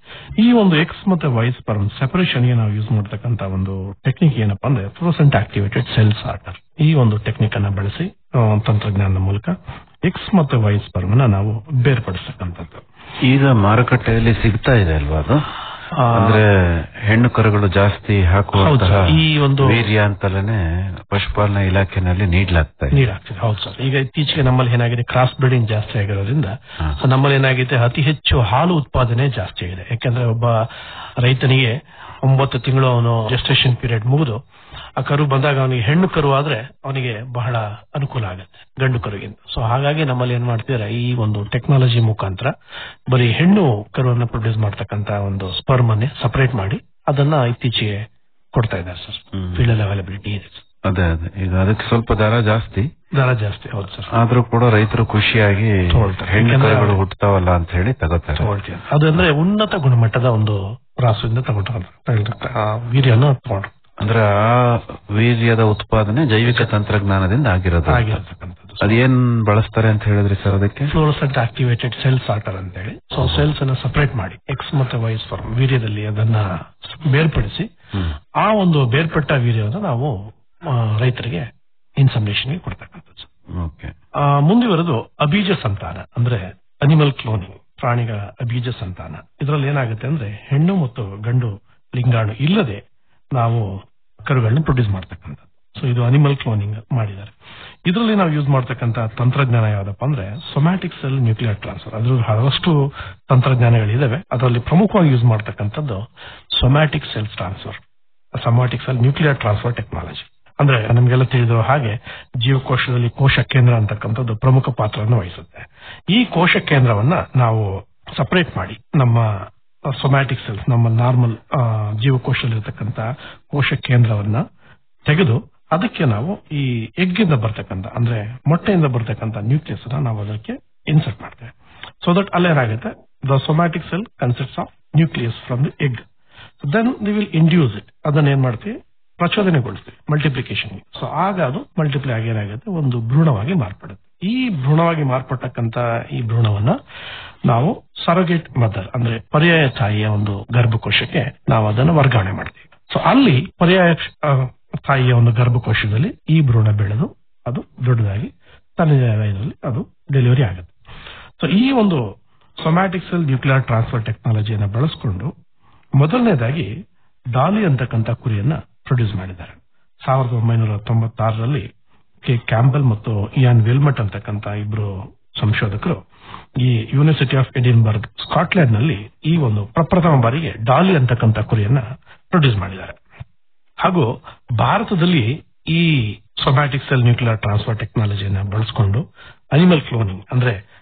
ಈ ಒಂದು ಎಕ್ಸ್ ಮತ್ತೆ ವೈ ಸ್ಪರ್ಮ್ ಸೆಪರೇಷನ್ ಗೆ ನಾವು ಯೂಸ್ ಮಾಡ್ತಕ್ಕಂತ ಒಂದು ಟೆಕ್ನಿಕ್ ಏನಪ್ಪಾ ಅಂದ್ರೆ ಫ್ಲೋಸೆಂಟ್ ಆಕ್ಟಿವೇಟೆಡ್ ಸೆಲ್ ಸಾರ್ಟರ್ ಈ ಒಂದು ಟೆಕ್ನಿಕ್ ಅನ್ನ ಬಳಸಿ ಆ, ತಂತ್ರಜ್ಞಾನದ ಮೂಲಕ ಎಕ್ಸ್ ಮತ್ತೆ ವೈ ಸ್ಪರ್ಮ್ ನ ನಾವು ಬೇರ್ಪಡಿಸ್ತಕ್ಕಂಥದ್ದು ಈಗ ಮಾರುಕಟ್ಟೆಯಲ್ಲಿ ಸಿಗ್ತಾ ಇದೆ ಅಲ್ವಾ ಅದು ಆ, ಅಂದ್ರೆ ಹೆಣ್ಣು ಕರುಗಳು ಜಾಸ್ತಿ ಹಾಕುವಂತಹ ಹೌದು ಸರ್. ಈ ಒಂದು- ವೀರ್ಯ ಅಂತಲೇ ಪಶುಪಾಲನಾ ಇಲಾಖೆನಲ್ಲಿ ನೀಡಲಾಗ್ತಾ ಇದೆ ನೀಡಾಗ್ತಿದೆ ಹೌದು ಸರ್ ಈಗ ಇತ್ತೀಚೆಗೆ ನಮ್ಮಲ್ಲಿ ಏನಾಗಿದೆ ಕ್ರಾಸ್ ಬ್ರೀಡಿಂಗ್ ಜಾಸ್ತಿ ಆಗಿರೋದ್ರಿಂದ ಹಾ. ಸೊ ನಮ್ಮಲ್ಲಿ ಏನಾಗಿದೆ ಅತಿ ಹೆಚ್ಚು ಹಾಲು ಉತ್ಪಾದನೆ ಜಾಸ್ತಿ ಆಗಿದೆ ಯಾಕಂದ್ರೆ ಒಬ್ಬ ರೈತನಿಗೆ ಒಂಬತ್ತು ತಿಂಗಳು ಅವನು ಜೆಸ್ಟೇಷನ್ ಪೀರಿಯಡ್ ಮುಗಿದು ಆ ಕರು ಬಂದಾಗ ಅವನಿಗೆ ಹೆಣ್ಣು ಕರು ಆದ್ರೆ ಅವನಿಗೆ ಬಹಳ ಅನುಕೂಲ ಆಗುತ್ತೆ ಗಂಡು ಕರುಗಿಂತ ಸೊ ಹಾಗಾಗಿ ನಮ್ಮಲ್ಲಿ ಏನ್ ಮಾಡ್ತಿದ್ದಾರೆ ಈ ಒಂದು ಟೆಕ್ನಾಲಜಿ ಮುಖಾಂತರ ಬರೀ ಹೆಣ್ಣು ಕರುವನ್ನ ಪ್ರೊಡ್ಯೂಸ್ ಮಾಡ್ತಕ್ಕಂತ ಒಂದು ಸ್ಪರ್ಮ್ ಅನ್ನೇ ಸಪರೇಟ್ ಮಾಡಿ ಅದನ್ನ ಇತ್ತೀಚೆಗೆ ಕೊಡ್ತಾ ಇದ್ದಾರೆ ಸರ್ ಹ್ಮ್. ಫೀಲ್ಡ್ ಅಲ್ಲಿ ಅವೈಲಬಿಲಿಟಿ ಇದೆ ಸರ್. ಅದೇ ಅದೇ ಈಗ ಅದಕ್ಕೆ ಸ್ವಲ್ಪ ದರ ಜಾಸ್ತಿ ದರ ಜಾಸ್ತಿ ಹೌದು ಸರ್ ಆದ್ರೂ ಕೂಡ ರೈತರು ಖುಷಿಯಾಗಿ ತಗೊಳ್ತಾರೆ. ಹೆಣ್ಣು ಯಾಕಂದ್ರೆ ಕರುಗಳು ಅವ್ರು- ಹುಟ್ಟತಾವಲ್ಲ ಅಂತ ಹೇಳಿ ತಗೋತಾರೆ ತಗೊಳ್ತೀವಿ ಅದು ಅಂದ್ರೆ ಉನ್ನತ ಗುಣಮಟ್ಟದ ಒಂದು ರಾಸುವಿಂದ ತಗೊಂಡು ವೀರ್ಯನ ತಗೊಂಡು ಅಂದ್ರೆ ಆ ವೀರ್ಯದ ಉತ್ಪಾದನೆ ಜೈವಿಕ ತಂತ್ರಜ್ಞಾನದಿಂದ ಆಗಿರೋದು ಆಗಿರತಕ್ಕಂಥದ್ದು ಅದೇನ್ ಬಳಸ್ತಾರೆ ಅಂತ ಹೇಳಿದ್ರಿ ಸರ್ ಅದಕ್ಕೆ ಫ್ಲೋರಸೆಂಟ್ ಆಕ್ಟಿವೇಟೆಡ್ ಸೆಲ್ ಸಾರ್ಟರ್ ಅಂತ ಹೇಳಿ ಸೊ ಸೆಲ್ಸ್ ಅನ್ನ ಸಪರೇಟ್ ಮಾಡಿ ಎಕ್ಸ್ ಮತ್ತೆ ವೈಸ್ ಫಾರ್ಮ್ ವೀರ್ಯದಲ್ಲಿ ಅದನ್ನ ಬೇರ್ಪಡಿಸಿ ಹ್ಮ್. ಆ ಒಂದು ಬೇರ್ಪಟ್ಟ ವೀರ್ಯವನ್ನು ನಾವು ಆ, ರೈತರಿಗೆ ಇನ್ಸಮಿನೇಷನ್ ಕೊಡ್ತಕ್ಕಂಥದ್ದು ಓಕೆ ಆ, ಮುಂದುವರೆದು ಅಬೀಜ ಸಂತಾನ ಅಂದ್ರೆ ಅನಿಮಲ್ ಕ್ಲೋನಿಂಗ್ ಪ್ರಾಣಿಗಳ ಅಬೀಜ ಸಂತಾನ ಇದರಲ್ಲಿ ಏನಾಗುತ್ತೆ ಅಂದ್ರೆ ಹೆಣ್ಣು ಮತ್ತು ಗಂಡು ಲಿಂಗಾಣು ಇಲ್ಲದೆ ನಾವು ಕರುಗಳನ್ನ ಪ್ರೊಡ್ಯೂಸ್ ಮಾಡ್ತಕ್ಕಂಥದ್ದು ಸೊ ಇದು ಅನಿಮಲ್ ಕ್ಲೋನಿಂಗ್ ಮಾಡಿದ್ದಾರೆ ಇದರಲ್ಲಿ ನಾವು ಯೂಸ್ ಮಾಡ್ತಕ್ಕಂಥ ತಂತ್ರಜ್ಞಾನ ಯಾವ್ದಪ್ಪ ಅಂದ್ರೆ ಸೊಮ್ಯಾಟಿಕ್ ಸೆಲ್ ನ್ಯೂಕ್ಲಿಯರ್ ಟ್ರಾನ್ಸ್ಫರ್ ಅದ್ರ ಹಲವಷ್ಟು ತಂತ್ರಜ್ಞಾನಗಳಿದಾವೆ ಅದರಲ್ಲಿ ಪ್ರಮುಖವಾಗಿ ಯೂಸ್ ಮಾಡ್ತಕ್ಕಂಥದ್ದು somatic cell transfer somatic cell nuclear transfer technology ಅಂದ್ರೆ ನಮಗೆಲ್ಲ ತಿಳಿದಿರೋ ಹಾಗೆ ಜೀವಕೋಶದಲ್ಲಿ ಕೋಶ ಕೇಂದ್ರ ಅಂತಕ್ಕಂಥದ್ದು ಪ್ರಮುಖ ಪಾತ್ರವನ್ನು ವಹಿಸುತ್ತೆ ಈ ಕೋಶ ಕೇಂದ್ರವನ್ನ ನಾವು ಸಪರೇಟ್ ಮಾಡಿ ನಮ್ಮ ಸೊಮ್ಯಾಟಿಕ್ ಸೆಲ್ಸ್ ನಮ್ಮ ನಾರ್ಮಲ್ ಜೀವಕೋಶದಲ್ಲಿರ್ತಕ್ಕಂಥ ಕೋಶ ಕೇಂದ್ರವನ್ನ ತೆಗೆದು ಅದಕ್ಕೆ ನಾವು ಈ ಎಗ್ಗಿಂದ ಬರ್ತಕ್ಕಂಥ ಅಂದ್ರೆ ಮೊಟ್ಟೆಯಿಂದ ಬರ್ತಕ್ಕಂಥ ನ್ಯೂಕ್ಲಿಯಸ್ ಅನ್ನ ನಾವು ಅದಕ್ಕೆ ಇನ್ಸರ್ಟ್ ಮಾಡ್ತೇವೆ ಸೊ ದಟ್ ಅಲ್ಲೇನಾಗುತ್ತೆ the somatic cell consists of nucleus from the egg then the will induce it ಅದನ್ನ ಏನ್ ಮಾಡ್ತೀವಿ ಪ್ರಚೋದನೆಗೊಳಿಸ್ತೀವಿ ಮಲ್ಟಿಪ್ಲಿಕೇಶನ್ ಸೊ ಆಗ ಅದು ಮಲ್ಟಿಪ್ಲೈ ಆಗಿ ಏನಾಗುತ್ತೆ ಒಂದು ಭ್ರೂಣವಾಗಿ ಮಾರ್ಪಡುತ್ತೆ ಈ ಭ್ರೂಣವಾಗಿ ಮಾರ್ಪಟ್ಟಕ್ಕಂತ ಈ ಭ್ರೂಣವನ್ನ ನಾವು ಸರೋಗೇಟ್ ಮದರ್ ಅಂದ್ರೆ ಪರ್ಯಾಯ ತಾಯಿಯ ಒಂದು ಗರ್ಭಕೋಶಕ್ಕೆ ನಾವು ಅದನ್ನು ವರ್ಗಾವಣೆ ಮಾಡ್ತೀವಿ ಸೊ ಅಲ್ಲಿ ಪರ್ಯಾಯ ಆ, ತಾಯಿಯ ಒಂದು ಗರ್ಭಕೋಶದಲ್ಲಿ ಈ ಭ್ರೂಣ ಬೆಳೆದು ಅದು ದೊಡ್ಡದಾಗಿ ತನ್ನ ಇದರಲ್ಲಿ ಅದು ಡೆಲಿವರಿ ಆಗುತ್ತೆ ಸೊ ಈ ಒಂದು ಸೊಮ್ಯಾಟಿಕ್ ಸೆಲ್ ನ್ಯೂಕ್ಲಿಯರ್ ಟ್ರಾನ್ಸ್ಫರ್ ಟೆಕ್ನಾಲಜಿಯನ್ನ ಬಳಸಿಕೊಂಡು ಮೊದಲನೇದಾಗಿ ಡಾಲಿ ಅಂತಕ್ಕಂಥ ಕುರಿಯನ್ನ ಪ್ರೊಡ್ಯೂಸ್ ಮಾಡಿದ್ದಾರೆ ಸಾವಿರದ ಒಂಬೈನೂರ ತೊಂಬತ್ತಾರರಲ್ಲಿ ಕೆ ಕ್ಯಾಂಬಲ್ ಮತ್ತು ಇಯಾನ್ ವೆಲ್ಮಟ್ ಅಂತಕ್ಕಂಥ ಇಬ್ರು ಸಂಶೋಧಕರು ಈ ಯೂನಿವರ್ಸಿಟಿ ಆಫ್ ಎಡಿನ್ಬರ್ಗ್ ಸ್ಕಾಟ್ಲೆಂಡ್ ನಲ್ಲಿ ಈ ಒಂದು ಪ್ರಪ್ರಥಮ ಬಾರಿಗೆ ಡಾಲಿ ಅಂತಕ್ಕಂಥ ಕುರಿಯನ್ನ ಪ್ರೊಡ್ಯೂಸ್ ಮಾಡಿದ್ದಾರೆ ಹಾಗೂ ಭಾರತದಲ್ಲಿ ಈ ಸೊಮ್ಯಾಟಿಕ್ ಸೆಲ್ ನ್ಯೂಕ್ಲಿಯರ್ ಟ್ರಾನ್ಸ್ಫರ್ ಟೆಕ್ನಾಲಜಿಯನ್ನ ಬಳಸಿಕೊಂಡು ಅನಿಮಲ್ ಕ್ಲೋನಿಂಗ್ ಅಂದ್ರೆ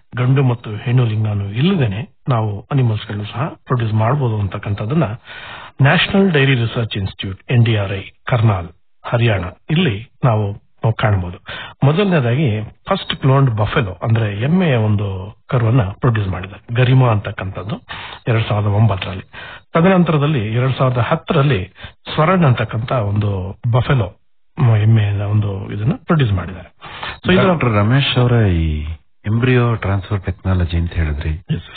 ಗಂಡು ಮತ್ತು ಹೆಣ್ಣು ಲಿಂಗಾನು ಇಲ್ಲದೇನೆ ನಾವು ಅನಿಮಲ್ಸ್ ಗಳನ್ನು ಸಹ ಪ್ರೊಡ್ಯೂಸ್ ಮಾಡಬಹುದು ಅಂತಕ್ಕಂಥದ್ದನ್ನ national dairy research institute N D R I Karnal Haryana ಇಲ್ಲಿ ನಾವು ನಾವು ಕಾಣಬಹುದು ಮೊದಲನೇದಾಗಿ ಫಸ್ಟ್ ಕ್ಲೋನ್ಡ್ ಬಫೆಲೋ ಅಂದ್ರೆ ಎಮ್ಮೆಯ ಒಂದು ಕರುವನ್ನ ಪ್ರೊಡ್ಯೂಸ್ ಮಾಡಿದ್ದಾರೆ ಗರಿಮಾ ಅಂತಕ್ಕಂಥದ್ದು ಎರಡ್ ಸಾವಿರದ ಒಂಬತ್ತರಲ್ಲಿ ತದನಂತರದಲ್ಲಿ ಎರಡ್ ಸಾವಿರದ ಹತ್ತರಲ್ಲಿ ಸ್ವರ್ಣ ಅಂತಕ್ಕಂಥ ಒಂದು ಬಫೆಲೋ ಮ- ಎಮ್ಮೆಯ ಒಂದು ಇದನ್ನ ಪ್ರೊಡ್ಯೂಸ್ ಮಾಡಿದ್ದಾರೆ ಸೊ ಇದರ ಡಾಕ್ಟರ್ ರಮೇಶ್ ಅವರ ಈ ಎಂಬ್ರಿಯೋ ಟ್ರಾನ್ಸ್ಫರ್ ಟೆಕ್ನಾಲಜಿ ಅಂತ ಹೇಳಿದ್ರಿ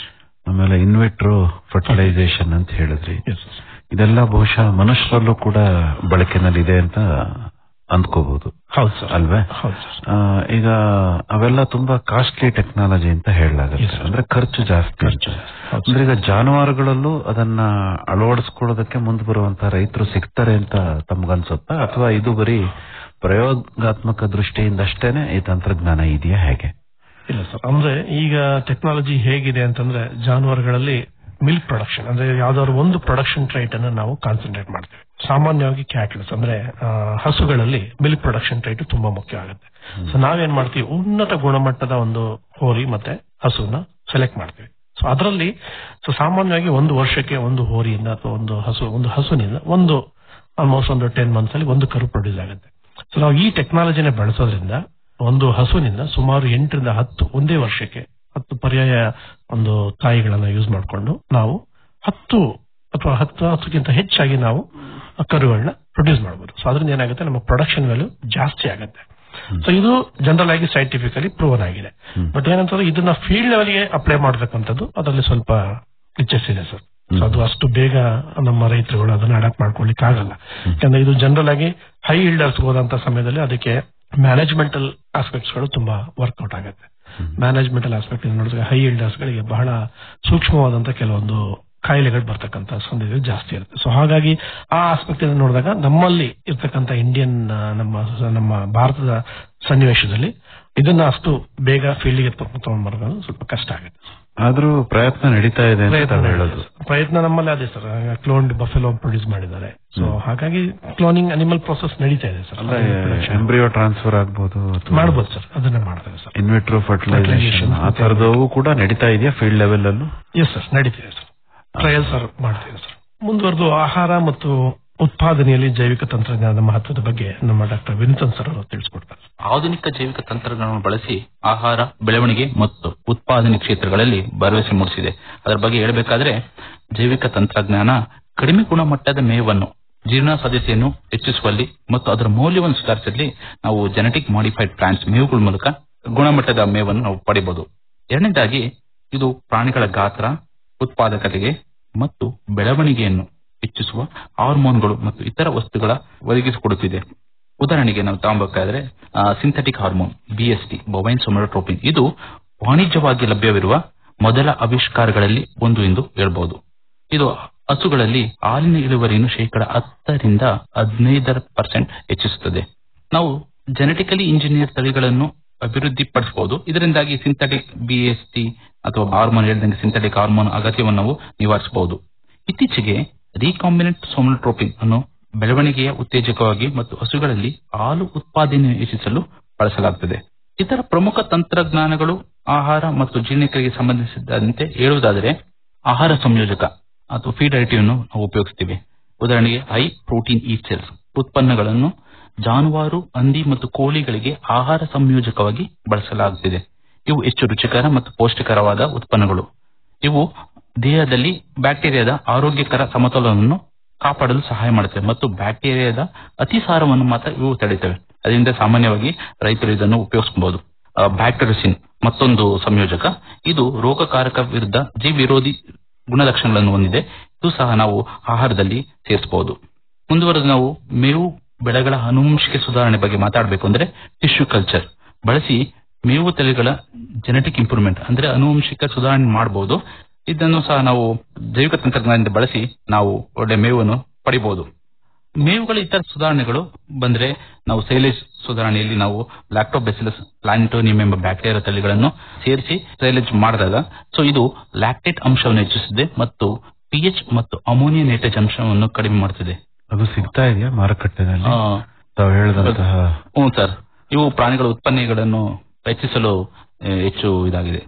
ಆಮೇಲೆ ಇನ್ವೆಟ್ರೋ ಫರ್ಟಿಲೈಸೇಷನ್ ಅಂತ ಹೇಳಿದ್ರಿ ಇದೆಲ್ಲ ಬಹುಶಃ ಮನುಷ್ಯರಲ್ಲೂ ಕೂಡ ಬಳಕೆನಲ್ಲಿ ಇದೆ ಅಂತ ಅಂದ್ಕೋಬಹುದು ಹೌದು ಸರ್ ಅಲ್ವೇ ಹೌದು ಸರ್ ಆ, ಈಗ ಅವೆಲ್ಲ ತುಂಬಾ ಕಾಸ್ಟ್ಲಿ ಟೆಕ್ನಾಲಜಿ ಅಂತ ಹೇಳಲಾಗುತ್ತೆ ಅಂದ್ರೆ ಖರ್ಚು ಜಾಸ್ತಿ ಅಂತ. ಅಂದ್ರೆ ಈಗ ಜಾನುವಾರುಗಳಲ್ಲೂ ಅದನ್ನ ಅಳವಡಿಸ್ಕೊಳ್ಳೋದಕ್ಕೆ ಮುಂದೆ ಬರುವಂತಹ ರೈತರು ಸಿಗ್ತಾರೆ ಅಂತ ತಮ್ಗನ್ಸುತ್ತಾ ಅಥವಾ ಇದು ಬರೀ ಪ್ರಯೋಗಾತ್ಮಕ ದೃಷ್ಟಿಯಿಂದ ಅಷ್ಟೇನೆ ಈ ತಂತ್ರಜ್ಞಾನ ಇದೆಯಾ ಹೇಗೆ ಇಲ್ಲ ಸರ್ ಅಂದ್ರೆ ಈಗ ಟೆಕ್ನಾಲಜಿ ಹೇಗಿದೆ ಅಂತಂದ್ರೆ ಜಾನುವಾರುಗಳಲ್ಲಿ ಮಿಲ್ಕ್ ಪ್ರೊಡಕ್ಷನ್ ಅಂದ್ರೆ ಯಾವ್ದಾದ್ರು ಒಂದು ಪ್ರೊಡಕ್ಷನ್ ಟ್ರೈಟ್ ಅನ್ನು ನಾವು ಕಾನ್ಸಂಟ್ರೇಟ್ ಮಾಡ್ತೇವೆ ಸಾಮಾನ್ಯವಾಗಿ ಕ್ಯಾಟ್ಲ್ಸ್ ಅಂದ್ರೆ ಆ, ಹಸುಗಳಲ್ಲಿ ಮಿಲ್ಕ್ ಪ್ರೊಡಕ್ಷನ್ ಟ್ರೈಟ್ ತುಂಬಾ ಮುಖ್ಯ ಆಗುತ್ತೆ ಸೊ ನಾವೇನ್ ಮಾಡ್ತೀವಿ ಉನ್ನತ ಗುಣಮಟ್ಟದ ಒಂದು ಹೋರಿ ಮತ್ತೆ ಹಸುನ ಸೆಲೆಕ್ಟ್ ಮಾಡ್ತೀವಿ ಸೊ ಅದರಲ್ಲಿ ಸೊ ಸಾಮಾನ್ಯವಾಗಿ ಒಂದು ವರ್ಷಕ್ಕೆ ಒಂದು ಹೋರಿಯಿಂದ ಅಥವಾ ಒಂದು ಹಸು ಒಂದು ಹಸುವಿನಿಂದ ಒಂದು ಆಲ್ಮೋಸ್ಟ್ ಒಂದು ಟೆನ್ ಮಂತ್ಸ್ ಅಲ್ಲಿ ಒಂದು ಕರು ಪ್ರೊಡ್ಯೂಸ್ ಆಗುತ್ತೆ ಸೊ ನಾವು ಈ ಟೆಕ್ನಾಲಜಿನ ಬಳಸೋದ್ರಿಂದ ಒಂದು ಹಸುವಿನಿಂದ ಸುಮಾರು ಎಂಟರಿಂದ ಹತ್ತು ಒಂದೇ ವರ್ಷಕ್ಕೆ ಹತ್ತು ಪರ್ಯಾಯ ಒಂದು ತಾಯಿಗಳನ್ನ ಯೂಸ್ ಮಾಡಿಕೊಂಡು ನಾವು ಹತ್ತು ಅಥವಾ ಹತ್ತು ಹತ್ತಕ್ಕಿಂತ ಹೆಚ್ಚಾಗಿ ನಾವು ಕರುಗಳನ್ನ ಪ್ರೊಡ್ಯೂಸ್ ಮಾಡಬಹುದು ಸೊ ಅದರಿಂದ ಏನಾಗುತ್ತೆ ನಮ್ಮ ಪ್ರೊಡಕ್ಷನ್ ವ್ಯಾಲ್ಯೂ ಜಾಸ್ತಿ ಆಗುತ್ತೆ ಸೊ ಇದು ಜನರಲ್ ಆಗಿ ಸೈಂಟಿಫಿಕಲಿ ಪ್ರೂವನ್ ಆಗಿದೆ ಬಟ್ ಏನಂತಂದ್ರೆ ಇದನ್ನ ಫೀಲ್ಡ್ ಲೆವೆಲ್ಗೆ ಅಪ್ಲೈ ಮಾಡತಕ್ಕಂಥದ್ದು ಅದರಲ್ಲಿ ಸ್ವಲ್ಪ ರಿಚಸ್ ಇದೆ ಸರ್ ಸೊ ಅದು ಅಷ್ಟು ಬೇಗ ನಮ್ಮ ರೈತರುಗಳು ಅದನ್ನ ಅಡಾಪ್ಟ್ ಮಾಡ್ಕೊಳ್ಲಿಕ್ಕೆ ಆಗಲ್ಲ ಯಾಕಂದ್ರೆ ಇದು ಜನರಲ್ ಆಗಿ ಹೈ ಇಲ್ಡರ್ಸ್ ಹೋದಂತ ಸಮಯದಲ್ಲಿ ಅದಕ್ಕೆ ಮ್ಯಾನೇಜ್ಮೆಂಟಲ್ ಆಸ್ಪೆಕ್ಟ್ಸ್ ಗಳು ತುಂಬಾ ವರ್ಕೌಟ್ ಆಗುತ್ತೆ ಮ್ಯಾನೇಜ್ಮೆಂಟಲ್ ಆಸ್ಪೆಕ್ಟ್ ನೋಡಿದ್ರೆ ಹೈ ಇಲ್ಡರ್ಸ್ ಗಳಿಗೆ ಬಹಳ ಸೂಕ್ಷ್ಮವಾದಂತ ಕೆಲವೊಂದು ಕಾಯಿಲೆಗಳು ಬರ್ತಕ್ಕಂಥ ಸಂದೇಹ ಜಾಸ್ತಿ ಇರುತ್ತೆ ಸೊ ಹಾಗಾಗಿ ಆ ಆಸ್ಪೆಕ್ಟ್ ನೋಡಿದಾಗ ನಮ್ಮಲ್ಲಿ ಇರ್ತಕ್ಕಂಥ ಇಂಡಿಯನ್ ನಮ್ಮ ನಮ್ಮ ಭಾರತದ ಸನ್ನಿವೇಶದಲ್ಲಿ ಇದನ್ನ ಅಷ್ಟು ಬೇಗ ಫೀಲ್ಡ್ಗೆ ತಗೊಂಡ್ಬರೋದು ಸ್ವಲ್ಪ ಕಷ್ಟ ಆಗುತ್ತೆ ಆದ್ರೂ ಪ್ರಯತ್ನ ನಡೀತಾ ಇದೆ ಅಂತ ಪ್ರಯತ್ನ ತಾವು ನಡೀತಾ ಹೇಳೋದು ಇದೆ. ಪ್ರಯತ್ನ ನಮ್ಮಲ್ಲಿ ಅದೇ ಸರ್ ಕ್ಲೋನ್ಡ್ ಬಫೆಲೋ ಪ್ರೊಡ್ಯೂಸ್ ಮಾಡಿದ್ದಾರೆ ಸೊ ಹಾಗಾಗಿ ಕ್ಲೋನಿಂಗ್ ಅನಿಮಲ್ ಪ್ರೋಸೆಸ್ ನಡೀತಾ ಇದೆ ಸರ್ ಅಂದ್ರೆ ಎಂಬ್ರಿಯೋ ಟ್ರಾನ್ಸ್ಫರ್ ಆಗ್ಬೋದು ಮಾಡ್ಬೋದು ಸರ್ ಅದನ್ನ ಮಾಡ್ತಾರೆ ಸರ್ ಇನ್ವೆಟ್ರೋ ಫರ್ಟಿಲೈಸೇಷನ್ ಆ ತರದವು ಕೂಡ ನಡೀತಾ ಇದೆಯಾ ಫೀಲ್ಡ್ ಲೆವೆಲ್ ಅಲ್ಲೂ ಎಸ್ ಸರ್ ನಡೀತಿದೆ ಸರ್ ಟ್ರಯಲ್ ಸರ್ ಮಾಡ್ತೀವಿ ಸರ್ ಮುಂದುವರೆದು ಆಹಾರ ಮತ್ತು ಉತ್ಪಾದನೆಯಲ್ಲಿ ಜೈವಿಕ ತಂತ್ರಜ್ಞಾನದ ಮಹತ್ವದ ಬಗ್ಗೆ ನಮ್ಮ ಡಾಕ್ಟರ್ ವಿನೂತನ್ ಸರ್ ಅವರು ತಿಳಿಸ್ಕೊಡ್ತಾರೆ ಆಧುನಿಕ ಜೈವಿಕ ತಂತ್ರಜ್ಞಾನವನ್ನು ಬಳಸಿ ಆಹಾರ ಬೆಳವಣಿಗೆ ಮತ್ತು ಉತ್ಪಾದನೆ ಕ್ಷೇತ್ರಗಳಲ್ಲಿ ಭರವಸೆ ಮೂಡಿಸಿದೆ ಅದರ ಬಗ್ಗೆ ಹೇಳಬೇಕಾದ್ರೆ ಜೈವಿಕ ತಂತ್ರಜ್ಞಾನ ಕಡಿಮೆ ಗುಣಮಟ್ಟದ ಮೇವನ್ನು ಜೀರ್ಣ ಸಾಧ್ಯತೆಯನ್ನು ಹೆಚ್ಚಿಸುವಲ್ಲಿ ಮತ್ತು ಅದರ ಮೌಲ್ಯವನ್ನು ಸುಧಾರಿಸಲಿ ನಾವು ಜೆನೆಟಿಕ್ ಮಾಡಿಫೈಡ್ ಪ್ಲಾಂಟ್ಸ್ ಮೇವುಗಳ ಮೂಲಕ ಗುಣಮಟ್ಟದ ಮೇವನ್ನು ನಾವು ಪಡೆಯಬಹುದು ಎರಡನೇದಾಗಿ ಇದು ಪ್ರಾಣಿಗಳ ಗಾತ್ರ ಉತ್ಪಾದಕತೆಗೆ ಮತ್ತು ಬೆಳವಣಿಗೆಯನ್ನು ಹೆಚ್ಚಿಸುವ ಹಾರ್ಮೋನ್ಗಳು ಮತ್ತು ಇತರ ವಸ್ತುಗಳ ಒದಗಿಸಿಕೊಡುತ್ತಿದೆ ಉದಾಹರಣೆಗೆ ನಾವು ತಗೊಬೇಕಾದ್ರೆ synthetic hormone BST bovine somatotropin ಇದು ವಾಣಿಜ್ಯವಾಗಿ ಲಭ್ಯವಿರುವ ಮೊದಲ ಆವಿಷ್ಕಾರಗಳಲ್ಲಿ ಒಂದು ಎಂದು ಹೇಳಬಹುದು ಇದು ಹಸುಗಳಲ್ಲಿ ಹಾಲಿನ ಇಳುವರಿಯನ್ನು ಶೇಕಡ ಹತ್ತರಿಂದ ಹದಿನೈದರ ಪರ್ಸೆಂಟ್ ಹೆಚ್ಚಿಸುತ್ತದೆ ನಾವು ಜೆನೆಟಿಕಲಿ ಇಂಜಿನಿಯರ್ ತಳಿಗಳನ್ನು ಅಭಿವೃದ್ಧಿಪಡಿಸಬಹುದು ಇದರಿಂದಾಗಿ ಸಿಂಥೆಟಿಕ್ ಬಿಎಸ್ಟಿ ಅಥವಾ ಹಾರ್ಮೋನ್ ಹೇಳಿದಂಗೆ ಸಿಂಥೆಟಿಕ್ ಹಾರ್ಮೋನ್ ಅಗತ್ಯವನ್ನು ನಾವು ನಿವಾರಿಸಬಹುದು ಇತ್ತೀಚೆಗೆ ರೀಕಾಂಬಿನೆಂಟ್ ಸೋಮೋಟ್ರೋಪಿನ್ ಅನ್ನು ಬೆಳವಣಿಗೆಯ ಉತ್ತೇಜಕವಾಗಿ ಮತ್ತು ಹಸುಗಳಲ್ಲಿ ಹಾಲು ಉತ್ಪಾದನೆ ಹೆಚ್ಚಿಸಲು ಬಳಸಲಾಗುತ್ತದೆ ಇತರ ಪ್ರಮುಖ ತಂತ್ರಜ್ಞಾನಗಳು ಆಹಾರ ಮತ್ತು ಜೀರ್ಣಿಕೆಗೆ ಸಂಬಂಧಿಸಿದಂತೆ ಹೇಳುವುದಾದರೆ ಆಹಾರ ಸಂಯೋಜಕ ಅಥವಾ ಫೀಡ್ ಅಡಿಟಿವನ್ನು ನಾವು ಉಪಯೋಗಿಸ್ತೀವಿ ಉದಾಹರಣೆಗೆ ಹೈ ಪ್ರೋಟೀನ್ ಈ ಸೆಲ್ಸ್ ಉತ್ಪನ್ನಗಳನ್ನು ಜಾನುವಾರು ಹಂದಿ ಮತ್ತು ಕೋಳಿಗಳಿಗೆ ಆಹಾರ ಸಂಯೋಜಕವಾಗಿ ಬಳಸಲಾಗುತ್ತಿದೆ ಇವು ಹೆಚ್ಚು ರುಚಿಕರ ಮತ್ತು ಪೌಷ್ಟಿಕರವಾದ ಉತ್ಪನ್ನಗಳು ಇವು ದೇಹದಲ್ಲಿ ಬ್ಯಾಕ್ಟೀರಿಯಾದ ಆರೋಗ್ಯಕರ ಸಮತೋಲನವನ್ನು ಕಾಪಾಡಲು ಸಹಾಯ ಮಾಡುತ್ತವೆ ಮತ್ತು ಬ್ಯಾಕ್ಟೀರಿಯಾದ ಅತಿಸಾರವನ್ನು ಮಾತ್ರ ಇವು ತಡೆಯುತ್ತವೆ ಅದರಿಂದ ಸಾಮಾನ್ಯವಾಗಿ ರೈತರು ಇದನ್ನು ಉಪಯೋಗಿಸಬಹುದು ಬ್ಯಾಕ್ಟರಿಸಿನ್ ಮತ್ತೊಂದು ಸಂಯೋಜಕ ಇದು ರೋಗಕಾರಕ ವಿರುದ್ಧ ಜೀವ ವಿರೋಧಿ ಗುಣಲಕ್ಷಣಗಳನ್ನು ಹೊಂದಿದೆ ಇದು ಸಹ ನಾವು ಆಹಾರದಲ್ಲಿ ಸೇರಿಸಬಹುದು ಮುಂದುವರೆದು ನಾವು ಮೇವು ಬೆಳೆಗಳ ಅನುವಂಶಿಕ ಸುಧಾರಣೆ ಬಗ್ಗೆ ಮಾತಾಡಬೇಕು ಅಂದ್ರೆ ಟಿಶ್ಯೂ ಕಲ್ಚರ್ ಬಳಸಿ ಮೇವು ತಳಿಗಳ ಜೆನೆಟಿಕ್ ಇಂಪ್ರೂವ್ಮೆಂಟ್ ಅಂದ್ರೆ ಅನುವಂಶಿಕ ಸುಧಾರಣೆ ಮಾಡಬಹುದು ಇದನ್ನು ಸಹ ನಾವು ಜೈವಿಕ ತಂತ್ರಜ್ಞಾನದಿಂದ ಬಳಸಿ ನಾವು ಒಳ್ಳೆ ಮೇವನ್ನು ಪಡಿಬಹುದು ಮೇವುಗಳ ಇತರ ಸುಧಾರಣೆಗಳು ಬಂದ್ರೆ ನಾವು ಸೈಲೇಜ್ ಸುಧಾರಣೆಯಲ್ಲಿ ನಾವು ಲ್ಯಾಕ್ಟೋಬೆಸಿಲಸ್ ಪ್ಲಾಂಟೋನಿಯಂ ಎಂಬ ಬ್ಯಾಕ್ಟೀರಿಯಾ ತಳಿಗಳನ್ನು ಸೇರಿಸಿ ಸೈಲೇಜ್ ಮಾಡಿದಾಗ ಸೊ ಇದು ಲ್ಯಾಕ್ಟೇಟ್ ಅಂಶವನ್ನು ಹೆಚ್ಚಿಸುತ್ತದೆ ಮತ್ತು ಪಿಎಚ್ ಮತ್ತು ಅಮೋನಿಯಾ ನೈಟ್ರೇಜ್ ಅಂಶವನ್ನು ಕಡಿಮೆ ಮಾಡುತ್ತದೆ ಅದು ಸಿಗ್ತಾ ಇದೆಯಾ ಮಾರುಕಟ್ಟೆನಲ್ಲಿ ಆ, ತಾವು ಹೇಳಿದಂತಹ ಹ್ಞೂ ಸರ್ ಇವು ಪ್ರಾಣಿಗಳ ಉತ್ಪನ್ನಗಳನ್ನು ಹೆಚ್ಚಿಸಲು ಆ, ಹೆಚ್ಚು ಇದಾಗಿದೆ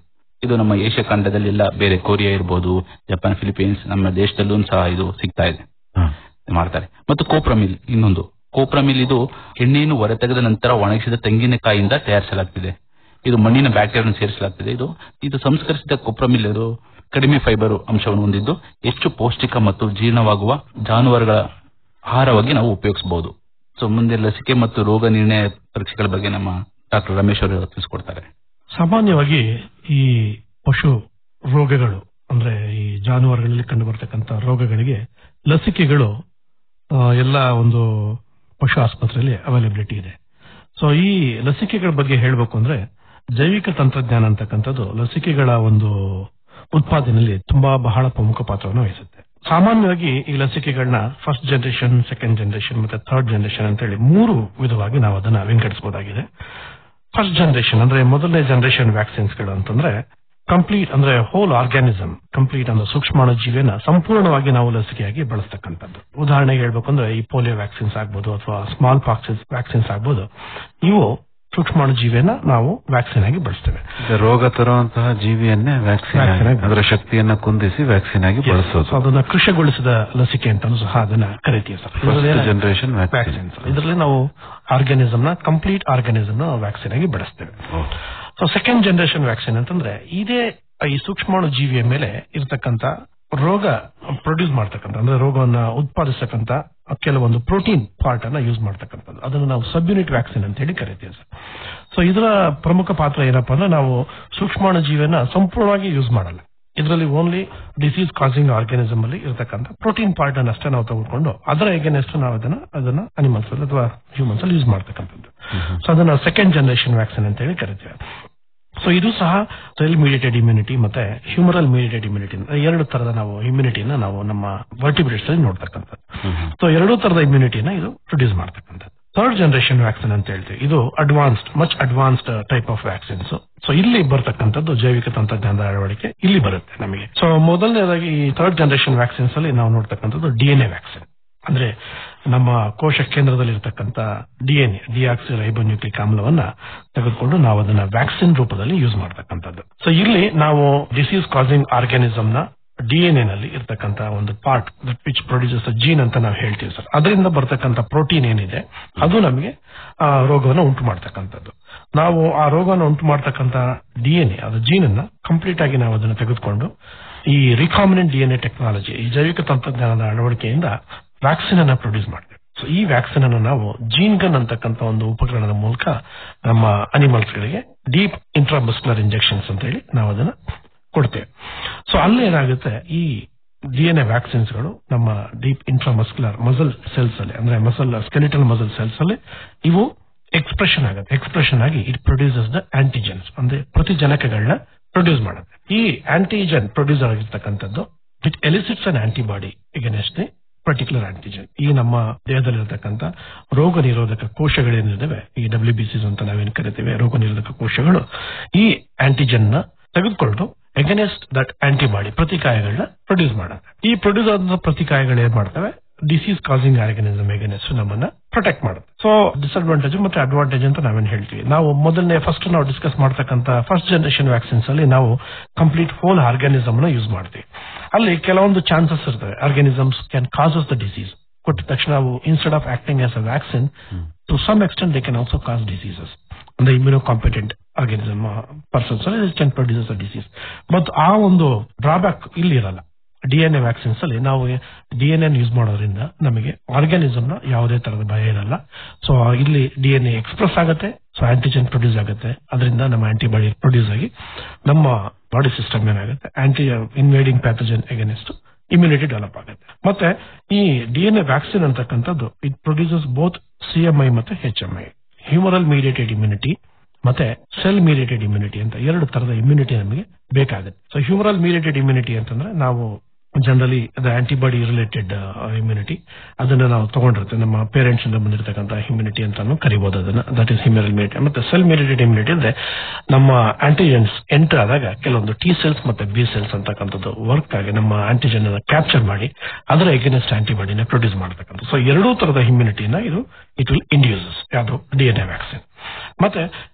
ಇದು ನಮ್ಮ ಏಷ್ಯಾ ಖಂಡದಲ್ಲೆಲ್ಲ ಬೇರೆ ಕೊರಿಯಾ ಇರ್ಬೋದು ಜಪಾನ್ ಫಿಲಿಪೀನ್ಸ್ ನಮ್ಮ ದೇಶದಲ್ಲೂ ಸಹ ಇದು ಸಿಗ್ತಾ ಇದೆ ಮಾಡ್ತಾರೆ ಮತ್ತು ಕೋಪ್ರಮಿಲ್ ಇನ್ನೊಂದು ಕೋಪ್ರಮಿಲ್ ಇದು ಎಣ್ಣೆಯನ್ನು ಹೊರತೆಗೆದ ನಂತರ ಒಣಗಿಸಿದ ತೆಂಗಿನಕಾಯಿಯಿಂದ ತಯಾರಿಸಲಾಗ್ತಿದೆ ಇದು ಮಣ್ಣಿನ ಬ್ಯಾಕ್ಟೀರಿಯಾ ಸೇರಿಸಲಾಗ್ತಿದೆ ಇದು ಇದು ಸಂಸ್ಕರಿಸಿದ ಕೊಪ್ರಮಿಲ್ ಇದು ಕಡಿಮೆ ಫೈಬರ್ ಅಂಶವನ್ನು ಹೊಂದಿದ್ದು ಹೆಚ್ಚು ಪೌಷ್ಟಿಕ ಮತ್ತು ಜೀರ್ಣವಾಗುವ ಜಾನುವಾರುಗಳ ಆಹಾರವಾಗಿ ನಾವು ಉಪಯೋಗಿಸಬಹುದು ಸೊ ಮುಂದೆ ಲಸಿಕೆ ಮತ್ತು ರೋಗ ನಿರ್ಣಯ ಪರೀಕ್ಷೆಗಳ ಬಗ್ಗೆ ನಮ್ಮ ಡಾಕ್ಟರ್ ರಮೇಶ್ ಅವರು ತಿಳಿಸ್ಕೊಡ್ತಾರೆ ಸಾಮಾನ್ಯವಾಗಿ ಈ ಪಶು ರೋಗಗಳು ಅಂದ್ರೆ ಈ ಜಾನುವಾರುಗಳಲ್ಲಿ ಕಂಡು ಬರ್ತಕ್ಕಂಥ ರೋಗಗಳಿಗೆ ಲಸಿಕೆಗಳು ಆ, ಎಲ್ಲ ಒಂದು ಪಶು ಆಸ್ಪತ್ರೆಯಲ್ಲಿ ಅವೈಲಬಿಲಿಟಿ ಇದೆ ಸೊ ಈ ಲಸಿಕೆಗಳ ಬಗ್ಗೆ ಹೇಳಬೇಕು ಅಂದ್ರೆ ಜೈವಿಕ ತಂತ್ರಜ್ಞಾನ ಅಂತಕ್ಕಂಥದ್ದು ಲಸಿಕೆಗಳ ಒಂದು ಉತ್ಪಾದನೆಯಲ್ಲಿ ತುಂಬಾ ಬಹಳ ಪ್ರಮುಖ ಪಾತ್ರವನ್ನು ವಹಿಸುತ್ತೆ ಸಾಮಾನ್ಯವಾಗಿ ಈ ಲಸಿಕೆಗಳನ್ನ ಫಸ್ಟ್ ಜನರೇಷನ್ ಸೆಕೆಂಡ್ ಜನರೇಷನ್ ಮತ್ತೆ ಥರ್ಡ್ ಜನರೇಷನ್ ಅಂತ ಹೇಳಿ ಮೂರು ವಿಧವಾಗಿ ನಾವು ಅದನ್ನ ವಿಂಗಡಿಸಬಹುದಾಗಿದೆ ಫಸ್ಟ್ ಜನರೇಷನ್ ಅಂದ್ರೆ ಮೊದಲನೇ ಜನರೇಷನ್ ವ್ಯಾಕ್ಸಿನ್ಸ್ಗಳು ಅಂತಂದ್ರೆ ಕಂಪ್ಲೀಟ್ ಅಂದ್ರೆ ಹೋಲ್ ಆರ್ಗ್ಯಾನಿಸಮ್ ಕಂಪ್ಲೀಟ್ ಅಂದ್ರೆ ಸೂಕ್ಷ್ಮಾಣು ಜೀವಿಯನ್ನ ಸಂಪೂರ್ಣವಾಗಿ ನಾವು ಲಸಿಕೆಯಾಗಿ ಬಳಸ್ತಕ್ಕಂಥದ್ದು ಉದಾಹರಣೆಗೆ ಹೇಳ್ಬೇಕು ಅಂದ್ರೆ ಈ ಪೋಲಿಯೋ ವ್ಯಾಕ್ಸಿನ್ಸ್ ಆಗ್ಬೋದು ಅಥವಾ ಸ್ಮಾಲ್ ಪಾಕ್ಸ್ ವ್ಯಾಕ್ಸಿನ್ಸ್ ಆಗ್ಬೋದು ಇವು ಸೂಕ್ಷ್ಮಾಣು ಜೀವಿಯನ್ನ ನಾವು ವ್ಯಾಕ್ಸಿನ್ ಆಗಿ ಬಳಸ್ತೇವೆ ಈಗ ರೋಗ ತರುವಂತಹ ಜೀವಿಯನ್ನೇ ವ್ಯಾಕ್ಸಿನ್ Vaccine ಆಗಿ ಅದರ ಶಕ್ತಿಯನ್ನ ಕುಂದಿಸಿ ವ್ಯಾಕ್ಸಿನ್ ಆಗಿ ಬಳಸೋದು ಸೊ ಅದನ್ನ ಕೃಷಿಗೊಳಿಸಿದ ಲಸಿಕೆ ಅಂತಾನು ಸಹ ಅದನ್ನ ಕರಿತೀವಿ sir first generation vaccine vaccine ಇದರಲ್ಲಿ ನಾವು ಆರ್ಗಾನಿಸಮ್ ನ ಕಂಪ್ಲೀಟ್ ಆರ್ಗಾನಿಸಮ್ ನ ವ್ಯಾಕ್ಸಿನ್ ಆಗಿ ಬಳಸ್ತೇವೆ ಸೊ ಸೆಕೆಂಡ್ ಜನರೇಷನ್ ವ್ಯಾಕ್ಸಿನ್ ಅಂತಂದ್ರೆ ಇದೇ ಈ ಸೂಕ್ಷ್ಮಾಣು ಜೀವಿಯ ಮೇಲೆ ಇರತಕ್ಕಂತ ರೋಗ ಪ್ರೊಡ್ಯೂಸ್ ಮಾಡ್ತಕ್ಕಂಥ ಅಂದ್ರೆ ರೋಗವನ್ನ ಉತ್ಪಾದಿಸತಕ್ಕಂತ ಕೆಲವೊಂದು ಪ್ರೋಟೀನ್ ಪಾರ್ಟ್ ಅನ್ನ ಯೂಸ್ ಮಾಡ್ತಕ್ಕಂಥದ್ದು ಅದನ್ನು ನಾವು ಸಬ್ ಯೂನಿಟ್ ವ್ಯಾಕ್ಸಿನ್ ಅಂತ ಹೇಳಿ ಕರಿತೀವಿ ಸರ್ ಸೊ ಇದರ ಪ್ರಮುಖ ಪಾತ್ರ ಏನಪ್ಪಾ ಅಂದ್ರೆ ನಾವು ಸೂಕ್ಷ್ಮಾಣು ಜೀವಿಯನ್ನ ಸಂಪೂರ್ಣವಾಗಿ ಯೂಸ್ ಮಾಡಲ್ಲ ಇದರಲ್ಲಿ ಓನ್ಲಿ ಡಿಸೀಸ್ ಕಾಸಿಂಗ್ ಆರ್ಗಾನಿಸಮ್ ಅಲ್ಲಿ ಇರತಕ್ಕಂಥ ಪ್ರೋಟೀನ್ ಪಾರ್ಟ್ ಅನ್ನ ಅಷ್ಟೇ ನಾವು ತೆಗೆದುಕೊಂಡು ಅದರ ಎಗೇನೆಸ್ಟ್ ನಾವು ಅದನ್ನ ಅದನ್ನ ಅನಿಮಲ್ಸ್ ಅಲ್ಲಿ ಅಥವಾ ಹ್ಯೂಮನ್ಸ್ ಅಲ್ಲಿ ಯೂಸ್ ಮಾಡ್ತಕ್ಕಂಥದ್ದು ಸೊ ಅದನ್ನ ಸೆಕೆಂಡ್ ಜನರೇಷನ್ ವ್ಯಾಕ್ಸಿನ್ ಅಂತ ಹೇಳಿ ಕರಿತೀವಿ ಸೊ ಇದು ಸಹ ಸೆಲ್ ಮೀಡಿಯೇಟೆಡ್ ಇಮ್ಯುನಿಟಿ ಮತ್ತೆ ಹ್ಯೂಮರಲ್ ಮೀಡಿಯೇಟೆಡ್ ಇಮ್ಯುನಿಟಿ ಎರಡು ತರದ ನಾವು ಇಮ್ಯುನಿಟಿನ ನಾವು ನಮ್ಮ ವರ್ಟಿಬ್ರೇಟ್ಸ್ ಅಲ್ಲಿ ನೋಡ್ತಕ್ಕಂಥದ್ದು ಸೊ ಎರಡೂ ತರದ ಇಮ್ಯುನಿಟಿನ ಇದು ಪ್ರೊಡ್ಯೂಸ್ ಮಾಡ್ತಕ್ಕಂಥದ್ದು ಥರ್ಡ್ ಜನರೇಷನ್ ವ್ಯಾಕ್ಸಿನ್ ಅಂತ ಹೇಳ್ತೀವಿ ಇದು advanced much advanced type of vaccines so ಇಲ್ಲಿ ಬರ್ತಕ್ಕಂಥದ್ದು ಜೈವಿಕ ತಂತ್ರಜ್ಞಾನದ ಅಳವಡಿಕೆ ಇಲ್ಲಿ ಬರುತ್ತೆ ನಮಗೆ ಸೊ ಮೊದಲನೇದಾಗಿ ಈ ಥರ್ಡ್ ಜನರೇಷನ್ ವ್ಯಾಕ್ಸಿನ್ಸ್ ಅಲ್ಲಿ ನಾವು ನೋಡ್ತಕ್ಕಂಥದ್ದು ಡಿಎನ್ಎ ವ್ಯಾಕ್ಸಿನ್ ಅಂದ್ರೆ ನಮ್ಮ ಕೋಶ ಕೇಂದ್ರದಲ್ಲಿ ಇರತಕ್ಕಂತ ಡಿಎನ್ಎ ಡಿಆಕ್ಸಿ ರೈಬೋನ್ಯೂಕ್ಲಿಕ್ ಆಮ್ಲವನ್ನ ತೆಗೆದುಕೊಂಡು ನಾವು ಅದನ್ನ ವ್ಯಾಕ್ಸಿನ್ ರೂಪದಲ್ಲಿ ಯೂಸ್ ಮಾಡ್ತಕ್ಕಂಥದ್ದು ಸೊ ಇಲ್ಲಿ ನಾವು ಡಿಸೀಸ್ ಕಾಸಿಂಗ್ ಆರ್ಗ್ಯಾನಿಸಮ್ ನ ಡಿಎನ್ಎ ನಲ್ಲಿ ಇರ್ತಕ್ಕಂತ ಒಂದು ಪಾರ್ಟ್ ವಿಚ್ ಪ್ರೊಡ್ಯೂಸಸ್ ಜೀನ್ ಅಂತ ನಾವು ಹೇಳ್ತೀವಿ ಸರ್ ಅದರಿಂದ ಬರ್ತಕ್ಕಂತ ಪ್ರೋಟೀನ್ ಏನಿದೆ ಅದು ನಮಗೆ ಆ ರೋಗವನ್ನು ಉಂಟು ಮಾಡ್ತಕ್ಕಂಥದ್ದು ನಾವು ಆ ರೋಗವನ್ನು ಉಂಟು ಮಾಡ್ತಕ್ಕಂತ ಡಿಎನ್ಎ ಅದು ಜೀನ್ ಅನ್ನ ಕಂಪ್ಲೀಟ್ ಆಗಿ ನಾವು ಅದನ್ನು ತೆಗೆದುಕೊಂಡು ಈ ರಿಕಾಮಿನೆಂಟ್ ಡಿಎನ್ಎ ಟೆಕ್ನಾಲಜಿ ಈ ಜೈವಿಕ ತಂತ್ರಜ್ಞಾನದ ಅಳವಡಿಕೆಯಿಂದ ವ್ಯಾಕ್ಸಿನ್ ಅನ್ನ ಪ್ರೊಡ್ಯೂಸ್ ಮಾಡ್ತೇವೆ ಸೊ ಈ ವ್ಯಾಕ್ಸಿನ್ ಅನ್ನು ನಾವು ಜೀನ್ ಗನ್ ಅಂತಕ್ಕಂಥ ಒಂದು ಉಪಕರಣದ ಮೂಲಕ ನಮ್ಮ ಅನಿಮಲ್ಸ್ ಗಳಿಗೆ ಡೀಪ್ ಇಂಟ್ರಾಮಸ್ಕ್ಯುಲರ್ ಇಂಜೆಕ್ಷನ್ಸ್ ಅಂತ ಹೇಳಿ ನಾವು ಅದನ್ನ ಕೊಡ್ತೇವೆ ಸೊ ಅಲ್ಲಿ ಏನಾಗುತ್ತೆ ಈ ಡಿಎನ್ಎ ವ್ಯಾಕ್ಸಿನ್ಸ್ ಗಳು ನಮ್ಮ ಡೀಪ್ ಇಂಟ್ರಾಮಸ್ಕ್ಯುಲರ್ ಮಸಲ್ ಸೆಲ್ಸ್ ಅಲ್ಲಿ ಅಂದ್ರೆ ಮಸಲ್ ಸ್ಕೆಲಿಟಲ್ ಮಸಲ್ ಸೆಲ್ಸ್ ಅಲ್ಲಿ ಇವು ಎಕ್ಸ್ಪ್ರೆಷನ್ ಆಗುತ್ತೆ ಎಕ್ಸ್ಪ್ರೆಷನ್ ಆಗಿ ಇಟ್ ಪ್ರೊಡ್ಯೂಸಸ್ ದ ಆಂಟಿಜೆನ್ಸ್ ಅಂದ್ರೆ ಪ್ರತಿಜನಕಗಳನ್ನ ಪ್ರೊಡ್ಯೂಸ್ ಮಾಡುತ್ತೆ ಈ ಆಂಟಿಜೆನ್ ಪ್ರೊಡ್ಯೂಸ್ ಆಗಿರ್ತಕ್ಕಂಥದ್ದು it elicits an antibody against the particular antigen ಈ ನಮ್ಮ ದೇಹದಲ್ಲಿರತಕ್ಕಂಥ ರೋಗ ನಿರೋಧಕ ಕೋಶಗಳೇನಿದ್ದಾವೆ ಈ ಡಬ್ಲ್ಯೂ ಬಿ ಸಿಸ್ ಅಂತ ನಾವೇನು ಕರಿತೀವಿ ರೋಗ ನಿರೋಧಕ ಕೋಶಗಳು ಈ ಆಂಟಿಜೆನ್ ನ ತೆಗೆದುಕೊಂಡು ಎಗನೆಸ್ಟ್ ದಟ್ ಆಂಟಿಬಾಡಿ ಪ್ರತಿಕಾಯಗಳನ್ನ ಪ್ರೊಡ್ಯೂಸ್ ಮಾಡುತ್ತೆ ಈ ಪ್ರೊಡ್ಯೂಸ್ ಆದ ಪ್ರತಿಕಾಯಗಳು ಏನ್ ಮಾಡ್ತವೆ ಡಿಸೀಸ್ ಕಾಸಿಂಗ್ ಆರ್ಗನಿಸಮ್ ಎಗನೆಸ್ಟ್ ನಮ್ಮನ್ನ ಪ್ರೊಟೆಕ್ಟ್ ಮಾಡುತ್ತೆ ಸೊ ಡಿಸ್ಅಡ್ವಾಂಟೇಜ್ ಮತ್ತೆ ಅಡ್ವಾಂಟೇಜ್ ಅಂತ ನಾವೇನ್ ಹೇಳ್ತೀವಿ ನಾವು ಮೊದಲನೇ ಫಸ್ಟ್ ನಾವು ಡಿಸ್ಕಸ್ ಮಾಡ್ತಕ್ಕಂಥ ಫಸ್ಟ್ ಜನರೇಷನ್ ವ್ಯಾಕ್ಸಿನ್ಸ್ ಅಲ್ಲಿ ನಾವು ಕಂಪ್ಲೀಟ್ ಹೋಲ್ ಆರ್ಗ್ಯಾನಿಸಮ್ ನ ಯೂಸ್ ಮಾಡ್ತೀವಿ ಅಲ್ಲಿ ಕೆಲವೊಂದು ಚಾನ್ಸಸ್ ಇರ್ತವೆ organisms can causes the disease ಕೊಟ್ಟ ತಕ್ಷಣ ನಾವು instead of acting as a vaccine to some extent they can also cause diseases ಅಂದ್ರೆ immunocompetent organism persons can produce a disease but ಆ ಒಂದು ಡ್ರಾಬ್ಯಾಕ್ ಇಲ್ಲಿ ಇರಲ್ಲ ಡಿಎನ್ಎ ವ್ಯಾಕ್ಸಿನ್ಸ್ ಅಲ್ಲಿ ನಾವು ಡಿಎನ್ಎ ಯೂಸ್ ಮಾಡೋದ್ರಿಂದ ನಮಗೆ ಆರ್ಗ್ಯಾನಿಸಮ್ ನ ಯಾವುದೇ ತರದ ಭಯ ಇರಲ್ಲ ಸೊ ಇಲ್ಲಿ ಡಿಎನ್ಎ ಎಕ್ಸ್ಪ್ರೆಸ್ ಆಗುತ್ತೆ ಸೊ ಆಂಟಿಜೆನ್ ಪ್ರೊಡ್ಯೂಸ್ ಆಗುತ್ತೆ ಅದರಿಂದ ನಮ್ಮ ಆಂಟಿಬಾಡಿ ಪ್ರೊಡ್ಯೂಸ್ ಆಗಿ ನಮ್ಮ ಬಾಡಿ ಸಿಸ್ಟಮ್ ಏನಾಗುತ್ತೆ anti invading pathogen against immunity develop ಆಗುತ್ತೆ ಮತ್ತೆ ಈ ಡಿಎನ್ಎ ವ್ಯಾಕ್ಸಿನ್ ಅಂತಕ್ಕಂಥದ್ದು ಇಟ್ ಪ್ರೊಡ್ಯೂಸಸ್ ಬೋತ್ ಸಿಎಂಐ ಮತ್ತೆ H M I humoral mediated immunity ಮತ್ತೆ ಸೆಲ್ ಮೀಡಿಯೇಟೆಡ್ ಇಮ್ಯುನಿಟಿ ಅಂತ ಎರಡು ತರದ ಇಮ್ಯುನಿಟಿ ನಮಗೆ ಬೇಕಾಗುತ್ತೆ ಸೊ ಹ್ಯೂಮರಲ್ ಮೀಡಿಯೇಟೆಡ್ ಇಮ್ಯುನಿಟಿ ಅಂತಂದ್ರೆ ನಾವು ಜನರಲಿ ಅದು ಆಂಟಿಬಾಡಿ ರಿಲೇಟೆಡ್ ಇಮ್ಯುನಿಟಿ ಅದನ್ನ ನಾವು ತಗೊಂಡಿರ್ತೇವೆ ನಮ್ಮ ಪೇರೆಂಟ್ಸ್ ಇಂದ ಬಂದಿರತಕ್ಕಂಥ ಇಮ್ಯುನಿಟಿ ಅಂತಾನು ಕರಿಬಹುದು ಅದನ್ನ ದಟ್ ಇಸ್ ಹ್ಯೂಮರಲ್ ಇಮ್ಯುನಿಟಿ ಮತ್ತೆ ಸೆಲ್ ಮೀಡಿಯೇಟೆಡ್ ಇಮ್ಯುನಿಟಿ ಅಂದ್ರೆ ನಮ್ಮ ಆಂಟಿಜೆನ್ಸ್ ಎಂಟರ್ ಆದಾಗ ಕೆಲವೊಂದು ಟಿ ಸೆಲ್ಸ್ ಮತ್ತೆ ಬಿ ಸೆಲ್ಸ್ ಅಂತಕ್ಕಂಥದ್ದು ವರ್ಕ್ ಆಗಿ ನಮ್ಮ ಆಂಟಿಜೆನ್ ಅನ್ನ ಕ್ಯಾಪ್ಚರ್ ಮಾಡಿ ಅದರ ಎಗೇನೆಸ್ಟ್ ಆಂಟಿಬಾಡಿನ ಪ್ರೊಡ್ಯೂಸ್ ಮಾಡತಕ್ಕಂಥ ಸೊ ಎರಡೂ ತರದ ಇಮ್ಯುನಿಟಿನ ಇದು ಇಟ್ ವಿಲ್ ಇಂಡ್ಯೂಸಸ್ ಯಾವುದು ಡಿಎನ್ಎ ವ್ಯಾಕ್ಸಿನ್ ಮತ್ತೆ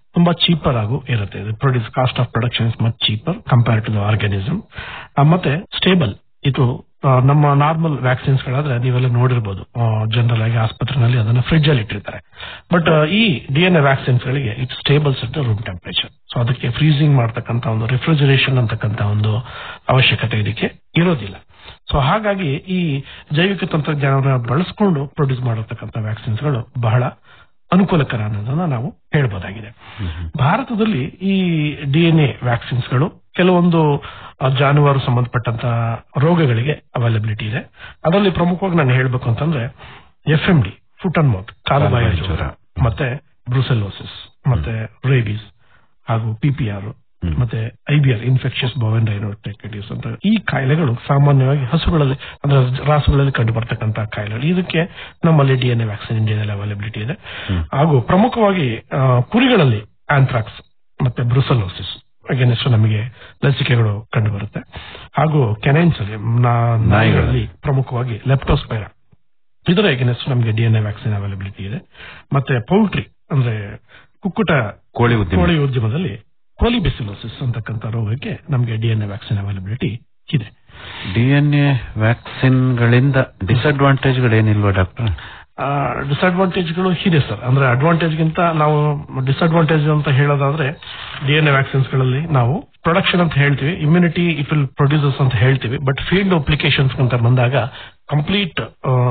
ತುಂಬಾ ಚೀಪರ್ ಆಗು ಇರುತ್ತೆ produce cost of production is much cheaper compare to the organism ಮತ್ತೆ ಸ್ಟೇಬಲ್ ಇದು ಆ, ನಮ್ಮ ನಾರ್ಮಲ್ ವ್ಯಾಕ್ಸಿನ್ಸ್ ಗಳಾದ್ರೆ ನೀವೆಲ್ಲ ನೋಡಿರ್ಬೋದು ಜನರಲ್ ಆಗಿ ಆಸ್ಪತ್ರೆನಲ್ಲಿ ಅದನ್ನ ಫ್ರಿಡ್ಜ್ ಅಲ್ಲಿ ಇಟ್ಟಿರ್ತಾರೆ ಬಟ್ ಈ ಡಿ ಎನ್ ಎ ವ್ಯಾಕ್ಸಿನ್ಸ್ ಗಳಿಗೆ it stables at room temperature so ಅದಕ್ಕೆ ಫ್ರೀಸಿಂಗ್ ಮಾಡ್ತಕ್ಕಂತ ಒಂದು ರಿಫ್ರಿಜರೇಷನ್ ಅಂತಕ್ಕಂತ ಒಂದು ಅವಶ್ಯಕತೆ ಇದಕ್ಕೆ ಇರೋದಿಲ್ಲ ಸೊ ಹಾಗಾಗಿ ಈ ಜೈವಿಕ ತಂತ್ರಜ್ಞಾನವನ್ನು ಬಳಸ್ಕೊಂಡು ಪ್ರೊಡ್ಯೂಸ್ ಮಾಡಿರ್ತಕ್ಕಂಥ ವ್ಯಾಕ್ಸಿನ್ಸ್ ಗಳು ಬಹಳ ಅನುಕೂಲಕರ ಅನ್ನೋದನ್ನ ನಾವು ಹೇಳ್ಬೋದಾಗಿದೆ ಭಾರತದಲ್ಲಿ ಈ ಡಿ ಎನ್ ಎ ವ್ಯಾಕ್ಸಿನ್ಸ್ ಗಳು ಕೆಲವೊಂದು ಆ, ಜಾನುವಾರು ಸಂಬಂಧಪಟ್ಟಂತ ರೋಗಗಳಿಗೆ ಅವೈಲಬಿಲಿಟಿ ಇದೆ ಅದರಲ್ಲಿ ಪ್ರಮುಖವಾಗಿ ನಾನು ಹೇಳ್ಬೇಕು ಅಂತಂದ್ರೆ F M D foot and mouth ಕಾಲುಬಾಯಿ ಜ್ವರ ಮತ್ತೆ ಬ್ರುಸೆಲೋಸಿಸ್ ಮತ್ತೆ ರೇಬೀಸ್ ಹಾಗೂ ಪಿಪಿಆರ್ ಮತ್ತೆ ಐಬಿಆರ್ ಇನ್ಫೆಕ್ಷಸ್ ಬೊವೆನ್ ಡೈನೋಟೈಟಿಸ್ ಅಂತ ಈ ಕಾಯಿಲೆಗಳು ಸಾಮಾನ್ಯವಾಗಿ ಹಸುಗಳಲ್ಲಿ ಅಂದ್ರೆ ರಾಸುಗಳಲ್ಲಿ ಕಂಡು ಬರ್ತಕ್ಕಂತಹ ಕಾಯಿಲೆಗಳು ಇದಕ್ಕೆ ನಮ್ಮಲ್ಲಿ ಡಿ ಎನ್ ಎ ವ್ಯಾಕ್ಸಿನ್ ಇಂಡಿಯಾದಲ್ಲಿ ಅವೈಲಬಿಲಿಟಿ ಇದೆ ಹಾಗೂ ಪ್ರಮುಖವಾಗಿ ಆ, ಕುರಿಗಳಲ್ಲಿ ಆಂಥ್ರಾಕ್ಸ್ ಮತ್ತೆ ಬ್ರುಸಲೋಸಿಸ್ ಅಗೇನೆಸ್ಟ್ ನಮಗೆ ಲಸಿಕೆಗಳು ಕಂಡು ಬರುತ್ತೆ ಹಾಗೂ ಕೆನೈನ್ಸ್ ಅಲ್ಲಿ ನಾ- ನಾಯಿಗಳಲ್ಲಿ ಪ್ರಮುಖವಾಗಿ ಲೆಪ್ಟೋಸ್ಪೈರ ಇದರ ಎಗೇನೆಸ್ಟ್ ನಮಗೆ D N A vaccine availability ಇದೆ ಮತ್ತೆ ಪೌಲ್ಟ್ರಿ ಅಂದ್ರೆ ಕುಕ್ಕುಟ ಕೋಳಿ ಉದ್ಯಮ. ಕೋಳಿ ಉದ್ಯಮದಲ್ಲಿ ಕೋಲಿಬಿಸಿಲೋಸಿಸ್ ಅಂತಕ್ಕಂಥ ರೋಗಕ್ಕೆ ನಮಗೆ D N A vaccine availability ಇದೆ ಡಿಎನ್ಎ ವ್ಯಾಕ್ಸಿನ್ ಗಳಿಂದ ಡಿಸ್ಅಡ್ವಾಂಟೇಜ್ ಗಳೇನಿಲ್ವಾ ಡಾಕ್ಟರ್ ಡಿಸ್ಅಡ್ವಾಂಟೇಜ್ಗಳು ಇದೆ ಸರ್ ಅಂದ್ರೆ ಅಡ್ವಾಂಟೇಜ್ ಗಿಂತ ನಾವು ಡಿಸ್ಅಡ್ವಾಂಟೇಜ್ ಅಂತ ಹೇಳೋದಾದ್ರೆ ಡಿ ಎನ್ ಎ ವ್ಯಾಕ್ಸಿನ್ಸ್ ಗಳಲ್ಲಿ ನಾವು ಪ್ರೊಡಕ್ಷನ್ ಅಂತ ಹೇಳ್ತೀವಿ ಇಮ್ಯುನಿಟಿ ಇಫ್ ವಿಲ್ ಪ್ರೊಡ್ಯೂಸರ್ಸ್ ಅಂತ ಹೇಳ್ತೀವಿ ಬಟ್ ಫೀಲ್ಡ್ ಅಪ್ಲಿಕೇಶನ್ಸ್ ಅಂತ ಬಂದಾಗ complete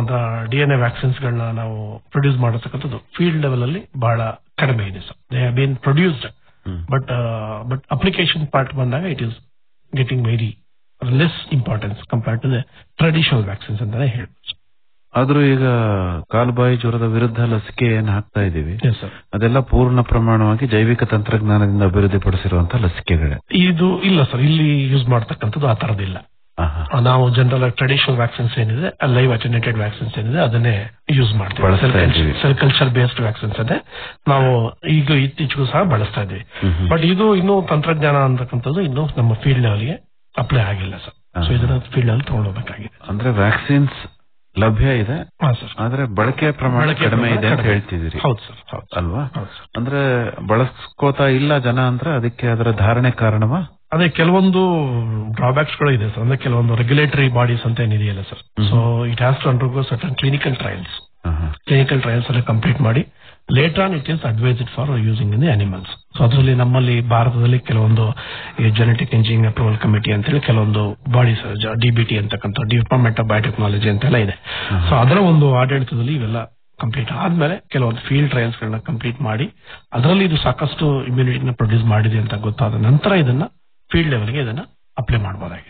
D N A vaccines ಗಳನ್ನ ನಾವು ಪ್ರೊಡ್ಯೂಸ್ ಮಾಡತಕ್ಕಂಥದ್ದು ಫೀಲ್ಡ್ ಲೆವೆಲ್ ಅಲ್ಲಿ ಬಹಳ ಕಡಿಮೆ ಇದೆ sir they have been produced but but application part ಬಂದಾಗ it is getting very less importance compare to the traditional vaccines ಅಂತಾನೆ ಹೇಳ್ಬೋದು ಆದ್ರೂ ಈಗ ಕಾಲುಬಾಯಿ ಜ್ವರದ ವಿರುದ್ಧ ಲಸಿಕೆ ಏನ್ ಹಾಕ್ತಾ ಇದೀವಿ Yes, sir. ಅದೆಲ್ಲ ಪೂರ್ಣ ಪ್ರಮಾಣವಾಗಿ ಜೈವಿಕ ತಂತ್ರಜ್ಞಾನದಿಂದ ಅಭಿವೃದ್ಧಿಪಡಿಸಿರುವಂತಹ ಲಸಿಕೆಗಳೇ ಇದು ಇಲ್ಲ ಸರ್ ಇಲ್ಲಿ ಯೂಸ್ ಮಾಡ್ತಕ್ಕಂಥದ್ದು ಆ ತರದಿಲ್ಲ ನಾವು ಜನರಲ್ ಟ್ರೆಡಿಷನಲ್ ವ್ಯಾಕ್ಸಿನ್ಸ್ ಏನಿದೆ ಲೈವ್ ಅಟೆನೇಟೆಡ್ ವ್ಯಾಕ್ಸಿನ್ಸ್ ಏನಿದೆ ಅದನ್ನೇ ಯೂಸ್ ಮಾಡ್ತೀವಿ ಬಳಸ್ತಾ ಇದ್ದೀವಿ. ಸೆಲ್ ಕಲ್ಚರ್ ಬೇಸ್ಡ್ ವ್ಯಾಕ್ಸಿನ್ಸ್ ಅದೇ ನಾವು ಈಗ ಇತ್ತೀಚೆಗೂ ಸಹ ಬಳಸ್ತಾ ಇದ್ದೀವಿ ಬಟ್ ಇದು ಇನ್ನೂ ತಂತ್ರಜ್ಞಾನ ಅಂತಕ್ಕಂಥದ್ದು ಇನ್ನೂ ನಮ್ಮ ಫೀಲ್ಡ್ ಲೆವೆಲ್ಗೆ ಅಪ್ಲೈ ಆಗಿಲ್ಲ ಸರ್ ಸೊ ಇದನ್ನ ಫೀಲ್ಡ್ ಅಲ್ಲಿ ತಗೊಂಡೋಗ್ಬೇಕಾಗಿದೆ ಅಂದ್ರೆ ವ್ಯಾಕ್ಸಿನ್ಸ್ ಲಭ್ಯ ಇದೆ ಹಾ ಸರ್ ಆದ್ರೆ ಬಳಕೆ ಪ್ರಮಾಣ ಬಳಕೆ ಕಡಿಮೆ ಪ್ರಮಾಣ ಇದೆ ಅಂತ ಕಡಿಮೆ. ಹೇಳ್ತಿದ್ದೀರಿ ಹೌದು ಸರ್ ಹೌದು ಅಲ್ವಾ ಅಂದ್ರೆ ಬಳಸ್ಕೋತಾ ಇಲ್ಲ ಜನ ಅಂದ್ರೆ ಅದಕ್ಕೆ ಅದರ ಧಾರಣೆ ಕಾರಣವಾ ಅದೇ ಕೆಲವೊಂದು ಡ್ರಾಬ್ಯಾಕ್ಸ್ ಗಳು ಇದೆ ಸರ್ ಅಂದ್ರೆ ಕೆಲವೊಂದು ರೆಗ್ಯುಲೇಟರಿ ಬಾಡೀಸ್ ಅಂತ ಏನಿದೆಯಲ್ಲ sir so it has to undergo certain clinical trials clinical trials ಎಲ್ಲ ಕಂಪ್ಲೀಟ್ ಮಾಡಿ later on it is advised for using in the animals so ಅದರಲ್ಲಿ ನಮ್ಮಲ್ಲಿ ಭಾರತದಲ್ಲಿ ಕೆಲವೊಂದು ಈ ಜೆನೆಟಿಕ್ ಇಂಜಿನಿಯರಿಂಗ್ ಅಪ್ರೂವಲ್ ಕಮಿಟಿ ಅಂತೇಳಿ ಕೆಲವೊಂದು ಬಾಡೀಸ್ ಡಿಬಿಟಿ ಅಂತಕ್ಕಂಥ ಡಿಪಾರ್ಟ್ಮೆಂಟ್ ಆಫ್ ಬಯೋಟೆಕ್ನಾಲಜಿ ಅಂತೆಲ್ಲ ಇದೆ ಸೊ ಅದರ ಒಂದು ಆಡಳಿತದಲ್ಲಿ ಇವೆಲ್ಲ ಕಂಪ್ಲೀಟ್ ಆದ್ಮೇಲೆ ಕೆಲವೊಂದು ಫೀಲ್ಡ್ ಟ್ರಯಲ್ಸ್ ಗಳನ್ನ ಕಂಪ್ಲೀಟ್ ಮಾಡಿ ಅದರಲ್ಲಿ ಇದು ಸಾಕಷ್ಟು ಇಮ್ಯುನಿಟಿನ ಪ್ರೊಡ್ಯೂಸ್ ಮಾಡಿದೆ ಅಂತ ಗೊತ್ತಾದ ನಂತರ ಇದನ್ನ ಫೀಲ್ಡ್ ಲೆವೆಲ್ಗೆ ಇದನ್ನ ಅಪ್ಲೈ ಮಾಡಬಹುದಾಗಿದೆ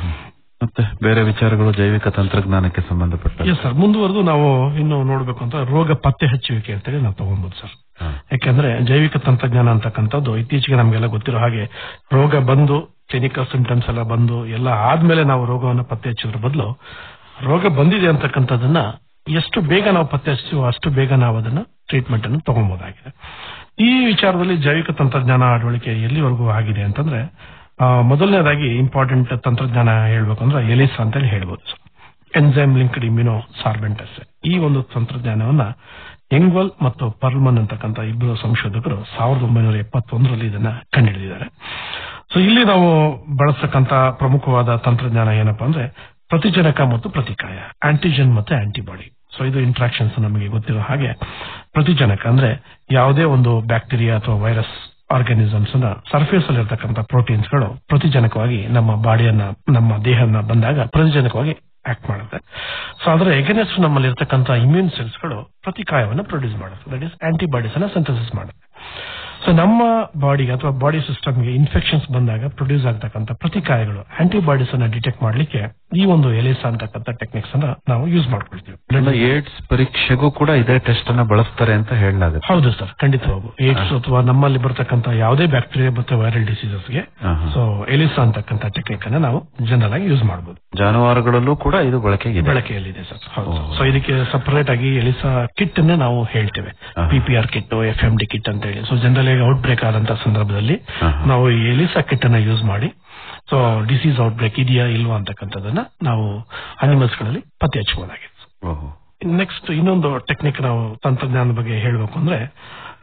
ಮತ್ತೆ ಬೇರೆ ವಿಚಾರಗಳು ಜೈವಿಕ ತಂತ್ರಜ್ಞಾನಕ್ಕೆ ಸಂಬಂಧಪಟ್ಟ ಎಸ್ ಸರ್ ಮುಂದುವರೆದು ನಾವು ಇನ್ನು ನೋಡ್ಬೇಕು ಅಂತ ರೋಗ ಪತ್ತೆ ಹಚ್ಚುವಿಕೆ ಅಂತೇಳಿ ನಾವು ತಗೊಬಹುದು ಸರ್ ಯಾಕೆಂದ್ರೆ ಜೈವಿಕ ತಂತ್ರಜ್ಞಾನ ಅಂತಕ್ಕಂಥದ್ದು ಇತ್ತೀಚೆಗೆ ನಮಗೆಲ್ಲ ಗೊತ್ತಿರೋ ಹಾಗೆ ರೋಗ ಬಂದು ಕ್ಲಿನಿಕಲ್ ಸಿಂಟಮ್ಸ್ ಎಲ್ಲ ಬಂದು ಎಲ್ಲ ಆದ್ಮೇಲೆ ನಾವು ರೋಗವನ್ನು ಪತ್ತೆ ಹಚ್ಚೋದ್ರ ಬದಲು ರೋಗ ಬಂದಿದೆ ಅಂತಕ್ಕಂಥದ್ದನ್ನ ಎಷ್ಟು ಬೇಗ ನಾವು ಪತ್ತೆ ಹಚ್ತೀವೋ ಅಷ್ಟು ಬೇಗ ನಾವು ಅದನ್ನ ಟ್ರೀಟ್ಮೆಂಟ್ ಅನ್ನು ತಗೊಬಹುದಾಗಿದೆ ಈ ವಿಚಾರದಲ್ಲಿ ಜೈವಿಕ ತಂತ್ರಜ್ಞಾನ ಅಳವಡಿಕೆ ಎಲ್ಲಿವರೆಗೂ ಆಗಿದೆ ಅಂತಂದ್ರೆ ಆ, ಮೊದಲನೇದಾಗಿ ಇಂಪಾರ್ಟೆಂಟ್ ತಂತ್ರಜ್ಞಾನ ಹೇಳ್ಬೇಕು ಅಂದ್ರೆ ಎಲಿಸ್ ಅಂತೇಳಿ ಹೇಳ್ಬೋದು sir enzyme linked immunosorbent ಈ ಒಂದು ತಂತ್ರಜ್ಞಾನವನ್ನ ಎಂಗ್ವಲ್ ಮತ್ತು ಪರ್ಲ್ಮನ್ ಅಂತಕ್ಕಂಥ ಇಬ್ಬರು ಸಂಶೋಧಕರು ಸಾವಿರದ ಒಂಬೈನೂರ ಎಪ್ಪತ್ತೊಂದರಲ್ಲಿ ಇದನ್ನ ಕಂಡುಹಿಡಿದಿದ್ದಾರೆ ಸೊ ಇಲ್ಲಿ ನಾವು ಬಳಸತಕ್ಕಂತ ಪ್ರಮುಖವಾದ ತಂತ್ರಜ್ಞಾನ ಏನಪ್ಪಾ ಅಂದ್ರೆ ಪ್ರತಿಜನಕ ಮತ್ತು ಪ್ರತಿಕಾಯ ಆಂಟಿಜನ್ ಮತ್ತೆ ಆಂಟಿಬಾಡಿ ಸೊ ಇದು ಇಂಟ್ರಾಕ್ಷನ್ಸ್ ನಮಗೆ ಗೊತ್ತಿರೋ ಹಾಗೆ ಪ್ರತಿಜನಕ ಅಂದ್ರೆ ಯಾವುದೇ ಒಂದು ಬ್ಯಾಕ್ಟೀರಿಯಾ ಅಥವಾ ವೈರಸ್ ಆರ್ಗಾನಿಸಮ್ಸ್ ನ ಸರ್ಫೇಸ್ ಅಲ್ಲಿ ಇರತಕ್ಕಂಥ ಪ್ರೋಟೀನ್ಸ್ ಗಳು ಪ್ರತಿಜನಕವಾಗಿ ನಮ್ಮ ಬಾಡಿಯನ್ನ ನಮ್ಮ ದೇಹನ ಬಂದಾಗ ಪ್ರತಿಜನಕವಾಗಿ ಆಕ್ಟ್ ಮಾಡುತ್ತೆ ಸೊ ಅದರ ಎಗನೆಸ್ಟ್ ನಮ್ಮಲ್ಲಿ ಇರತಕ್ಕಂಥ ಇಮ್ಯೂನ್ ಸೆಲ್ಸ್ ಗಳು ಪ್ರತಿಕಾಯವನ್ನು ಪ್ರೊಡ್ಯೂಸ್ ಮಾಡುತ್ತೆ ದಟ್ ಇಸ್ ಆಂಟಿಬಾಡೀಸ್ ಅನ್ನ ಸಿಂಥಸಿಸ್ ಮಾಡುತ್ತೆ ಸೊ ನಮ್ಮ ಬಾಡಿಗೆ ಅಥವಾ ಬಾಡಿ ಸಿಸ್ಟಮ್ಗೆ ಇನ್ಫೆಕ್ಷನ್ಸ್ ಬಂದಾಗ ಪ್ರೊಡ್ಯೂಸ್ ಆಗ್ತಕ್ಕಂಥ ಪ್ರತಿಕಾಯಗಳು ಆಂಟಿಬಾಡೀಸ್ ಅನ್ನ ಡಿಟೆಕ್ಟ್ ಮಾಡ್ಲಿಕ್ಕೆ ಈ ಒಂದು ಎಲಿಸಾ ಅಂತಕ್ಕಂಥ ಟೆಕ್ನಿಕ್ಸ್ ಅನ್ನ ನಾವು ಯೂಸ್ ಮಾಡ್ಕೊಳ್ತೀವಿ ಏಡ್ಸ್ ಪರೀಕ್ಷೆಗೂ ಕೂಡ ಇದೇ ಟೆಸ್ಟ್ ಅನ್ನ ಬಳಸ್ತಾರೆ ಅಂತ ಹೇಳಲಾಗುತ್ತೆ ಹೌದು ಸರ್ ಖಂಡಿತವಾಗೂ ಏಡ್ಸ್ ಅಥವಾ ನಮ್ಮಲ್ಲಿ ಬರ್ತಕ್ಕಂಥ ಯಾವುದೇ ಬ್ಯಾಕ್ಟೀರಿಯಾ ಮತ್ತು ವೈರಲ್ ಡಿಸೀಸಸ್ಗೆ ಸೊ ಎಲಿಸಾ ಅಂತಕ್ಕಂಥ ಟೆಕ್ನಿಕ್ ಅನ್ನ ನಾವು ಜನರಲ್ ಆಗಿ ಯೂಸ್ ಮಾಡಬಹುದು ಜಾನುವಾರುಗಳಲ್ಲೂ ಕೂಡ ಇದು ಬಳಕೆಗಿದೆ ಬಳಕೆಯಲ್ಲಿದೆ ಸರ್ ಹೌದು ಸೊ ಇದಕ್ಕೆ ಸಪರೇಟ್ ಆಗಿ ಎಲಿಸಾ ಕಿಟ್ ಅನ್ನೇ ನಾವು ಹೇಳ್ತೇವೆ P P R kit F M D kit ಅಂತ ಹೇಳಿ ಸೊ ಜನರಲ್ ಆಗಿ ಔಟ್ ಬ್ರೇಕ್ ಆದಂತ ಸಂದರ್ಭದಲ್ಲಿ ನಾವು ಈ ಎಲಿಸಾ ಕಿಟ್ ಅನ್ನ ಯೂಸ್ ಮಾಡಿ ಸೊ ಡಿಸೀಸ್ ಔಟ್ ಬ್ರೇಕ್ ಇದೆಯಾ ಇಲ್ವಾ ಅಂತಕ್ಕಂಥದ್ದನ್ನ ನಾವು ಅನಿಮಲ್ಸ್ ಗಳಲ್ಲಿ ಪತ್ತೆ ಹಚ್ಚಬಹುದಾಗಿದೆ ನೆಕ್ಸ್ಟ್ ಇನ್ನೊಂದು ಟೆಕ್ನಿಕ್ ನಾವು ತಂತ್ರಜ್ಞಾನದ ಬಗ್ಗೆ ಹೇಳಬೇಕು ಅಂದ್ರೆ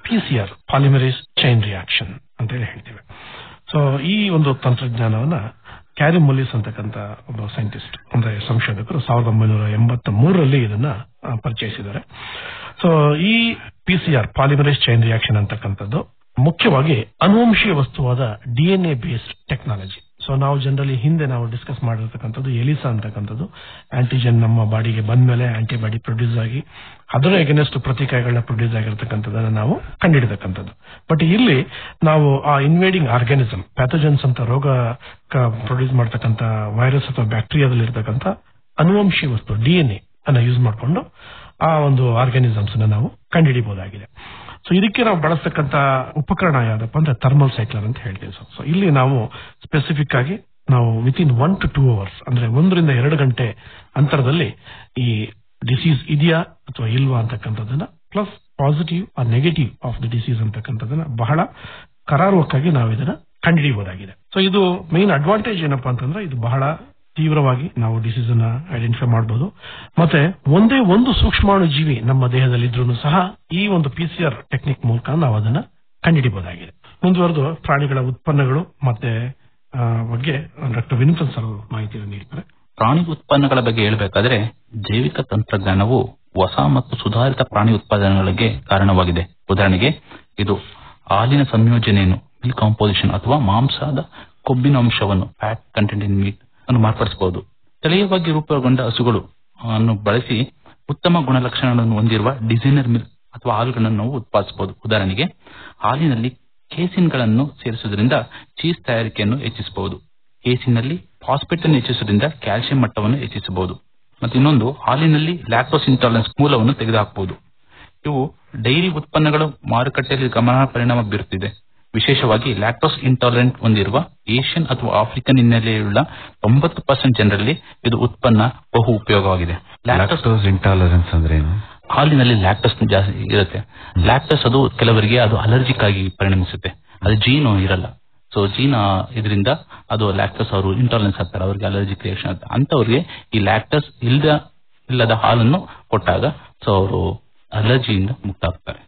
P C R polymerase chain reaction ಅಂತ ಹೇಳಿ ಹೇಳ್ತೀವಿ ಸೊ ಈ ಒಂದು ತಂತ್ರಜ್ಞಾನವನ್ನ ಕ್ಯಾರಿ ಮೊಲಿಸ್ ಅಂತಕ್ಕಂಥ ಒಬ್ಬ ಸೈಂಟಿಸ್ಟ್ ಅಂದ್ರೆ ಸಂಶೋಧಕರು ಸಾವಿರದ ಒಂಬೈನೂರ ಎಂಬತ್ತ ಮೂರರಲ್ಲಿ ಇದನ್ನ ಆ, ಪರಿಚಯಿಸಿದ್ದಾರೆ ಸೊ ಈ P C R polymerase chain reaction ಅಂತಕ್ಕಂಥದ್ದು ಮುಖ್ಯವಾಗಿ ಅನುವಂಶೀಯ ವಸ್ತುವಾದ ಡಿಎನ್ಎ ಬೇಸ್ಡ್ ಟೆಕ್ನಾಲಜಿ ಸೊ ನಾವು ಜನರಲಿ ಹಿಂದೆ ನಾವು ಡಿಸ್ಕಸ್ ಮಾಡಿರ್ತಕ್ಕಂಥದ್ದು ಎಲಿಸಾ ಅಂತಕ್ಕಂಥದ್ದು ಆಂಟಿಜೆನ್ ನಮ್ಮ ಬಾಡಿಗೆ ಬಂದ್ಮೇಲೆ ಆಂಟಿಬಾಡಿ ಪ್ರೊಡ್ಯೂಸ್ ಆಗಿ ಅದರ ಎಗನೆಸ್ಟ್ ಪ್ರತಿಕ್ರಿಯೆಗಳನ್ನ ಪ್ರೊಡ್ಯೂಸ್ ಆಗಿರ್ತಕ್ಕಂಥದ್ದನ್ನ ನಾವು ಕಂಡಿಡಿತಕ್ಕಂಥದ್ದು ಬಟ್ ಇಲ್ಲಿ ನಾವು ಆ ಇನ್ವೇಡಿಂಗ್ ಆರ್ಗ್ಯಾನಿಸಮ್ ಪ್ಯಾಥೋಜನ್ಸ್ ಅಂತ ರೋಗ ಪ್ರೊಡ್ಯೂಸ್ ಮಾಡ್ತಕ್ಕಂಥ ವೈರಸ್ ಅಥವಾ ಬ್ಯಾಕ್ಟೀರಿಯಾದಲ್ಲಿ ಇರ್ತಕ್ಕಂಥ ಅನುವಂಶಿ ವಸ್ತು ಡಿಎನ್ಎ ಅನ್ನ ಯೂಸ್ ಮಾಡಿಕೊಂಡು ಆ ಒಂದು ಆರ್ಗ್ಯಾನಿಸಮ್ಸ್ ನಾವು ಕಂಡುಹಿಡಿಬಹುದಾಗಿದೆ ಸೊ ಇದಕ್ಕೆ ನಾವು ಬಳಸ್ತಕ್ಕಂಥ ಉಪಕರಣ ಯಾವ್ದಪ್ಪ ಅಂದ್ರೆ ಥರ್ಮಲ್ ಸೈಕ್ಲರ್ ಅಂತ ಹೇಳ್ತೀವಿ ಸರ್ ಸೊ ಇಲ್ಲಿ ನಾವು ಸ್ಪೆಸಿಫಿಕ್ ಆಗಿ ನಾವು within one to two hours ಅಂದ್ರೆ ಒಂದರಿಂದ ಎರಡು ಗಂಟೆ ಅಂತರದಲ್ಲಿ ಈ ಡಿಸೀಸ್ ಇದೆಯಾ ಅಥವಾ ಇಲ್ವಾ ಅಂತಕ್ಕಂಥದ್ದನ್ನ ಪ್ಲಸ್ ಪಾಸಿಟಿವ್ ಆ ನೆಗೆಟಿವ್ ಆಫ್ ದಿ ಡಿಸೀಸ್ ಅಂತಕ್ಕಂಥದ್ದನ್ನ ಬಹಳ ಕರಾರುವಕ್ಕಾಗಿ ನಾವು ಇದನ್ನ ಕಂಡುಹಿಡಿಯಬಹುದಾಗಿದೆ ಸೊ ಇದು ಮೇನ್ ಅಡ್ವಾಂಟೇಜ್ ಏನಪ್ಪಾ ಅಂತಂದ್ರೆ ಇದು ಬಹಳ ತೀವ್ರವಾಗಿ ನಾವು ಡಿಸೀಸ್ ಅನ್ನ ಐಡೆಂಟಿಫೈ ಮಾಡಬಹುದು ಮತ್ತೆ ಒಂದೇ ಒಂದು ಸೂಕ್ಷ್ಮಾಣು ಜೀವಿ ನಮ್ಮ ದೇಹದಲ್ಲಿ ಇದ್ರೂ ಸಹ ಈ ಒಂದು ಪಿ ಸಿ ಆರ್ ಟೆಕ್ನಿಕ್ ಮೂಲಕ ನಾವು ಅದನ್ನ ಕಂಡುಹಿಡಿಯಬಹುದಾಗಿದೆ ಮುಂದುವರೆದು ಪ್ರಾಣಿಗಳ ಉತ್ಪನ್ನಗಳು ಮತ್ತೆ ಆ, ಬಗ್ಗೆ ಡಾಕ್ಟರ್ ವಿನೂತನ್ ಸರ್ ಮಾಹಿತಿಯನ್ನು ನೀಡ್ತಾರೆ ಪ್ರಾಣಿ ಉತ್ಪನ್ನಗಳ ಬಗ್ಗೆ ಹೇಳಬೇಕಾದ್ರೆ ಜೈವಿಕ ತಂತ್ರಜ್ಞಾನವು ಹೊಸ ಮತ್ತು ಸುಧಾರಿತ ಪ್ರಾಣಿ ಉತ್ಪಾದನೆಗಳಿಗೆ ಕಾರಣವಾಗಿದೆ ಉದಾಹರಣೆಗೆ ಇದು ಹಾಲಿನ ಸಂಯೋಜನೆಯನ್ನು ಮಿಲ್ಕ್ ಕಾಂಪೋಸಿಷನ್ ಅಥವಾ ಮಾಂಸದ ಕೊಬ್ಬಿನ ಅಂಶವನ್ನು ಫ್ಯಾಟ್ ಕಂಟೆಂಟ್ ಇನ್ ಮೀಟ್ ಅನ್ನು ಮಾರ್ಪಡಿಸಬಹುದು ಸ್ಥಳೀಯವಾಗಿ ರೂಪುಗೊಂಡ ಹಸುಗಳು ಅನ್ನು ಬಳಸಿ ಉತ್ತಮ ಗುಣಲಕ್ಷಣಗಳನ್ನು ಹೊಂದಿರುವ ಡಿಸೈನರ್ ಮಿಲ್ಕ್ ಅಥವಾ ಹಾಲುಗಳನ್ನು ನಾವು ಉತ್ಪಾದಿಸಬಹುದು ಉದಾಹರಣೆಗೆ ಹಾಲಿನಲ್ಲಿ ಕೇಸಿನ್ಗಳನ್ನು ಸೇರಿಸುವುದರಿಂದ ಚೀಸ್ ತಯಾರಿಕೆಯನ್ನು ಹೆಚ್ಚಿಸಬಹುದು ಕೇಸಿನಲ್ಲಿ ಫಾಸ್ಫೇಟ್ ಅನ್ನು ಹೆಚ್ಚಿಸುವುದರಿಂದ ಕ್ಯಾಲ್ಸಿಯಂ ಮಟ್ಟವನ್ನು ಹೆಚ್ಚಿಸಬಹುದು ಮತ್ತು ಇನ್ನೊಂದು ಹಾಲಿನಲ್ಲಿ ಲ್ಯಾಕ್ಟೋಸ್ ಇಂಟಾಲರೆನ್ಸ್ ಮೂಲವನ್ನು ತೆಗೆದುಹಾಕಬಹುದು ಇವು ಡೈರಿ ಉತ್ಪನ್ನಗಳು ಮಾರುಕಟ್ಟೆಯಲ್ಲಿ ಗಮನಾರ್ಹ ಪರಿಣಾಮ ಬೀರುತ್ತಿದೆ ವಿಶೇಷವಾಗಿ ಲ್ಯಾಕ್ಟೋಸ್ ಇಂಟಾಲರೆಂಟ್ ಹೊಂದಿರುವ ಏಷ್ಯನ್ ಅಥವಾ ಆಫ್ರಿಕನ್ ಹಿನ್ನೆಲೆಯುಳ್ಳ ತೊಂಬತ್ತು ಪರ್ಸೆಂಟ್ ಜನರಲ್ಲಿ ಇದು ಉತ್ಪನ್ನ ಬಹು ಉಪಯೋಗವಾಗಿದೆ ಲ್ಯಾಕ್ಟೋಸ್ ಲ್ಯಾಕ್ಟೋಸ್ ಇಂಟಾಲರೆನ್ಸ್ ಅಂದ್ರೆ ಏನು ಹಾಲಿನಲ್ಲಿ ಲ್ಯಾಕ್ಟಸ್ ಜಾಸ್ತಿ ಇರುತ್ತೆ ಲ್ಯಾಕ್ಟಸ್ ಅದು ಕೆಲವರಿಗೆ ಅದು ಅಲರ್ಜಿಕ್ ಆಗಿ ಪರಿಣಮಿಸುತ್ತೆ ಅದು ಜೀನು ಇರಲ್ಲ ಸೊ ಜೀನ್ ಇದರಿಂದ ಅದು ಲ್ಯಾಕ್ಟಸ್ ಅವರು ಇಂಟಾಲರೆನ್ಸ್ ಆಗ್ತಾರೆ ಅವರಿಗೆ ಅಲರ್ಜಿಕ್ ರಿಯಾಕ್ಷನ್ ಆಗುತ್ತೆ ಅಂತವ್ರಿಗೆ ಈ ಲ್ಯಾಕ್ಟಸ್ ಇಲ್ಲದ ಇಲ್ಲದ ಹಾಲನ್ನು ಕೊಟ್ಟಾಗ ಸೊ ಅವರು ಅಲರ್ಜಿಯಿಂದ ಮುಕ್ತ ಆಗ್ತಾರೆ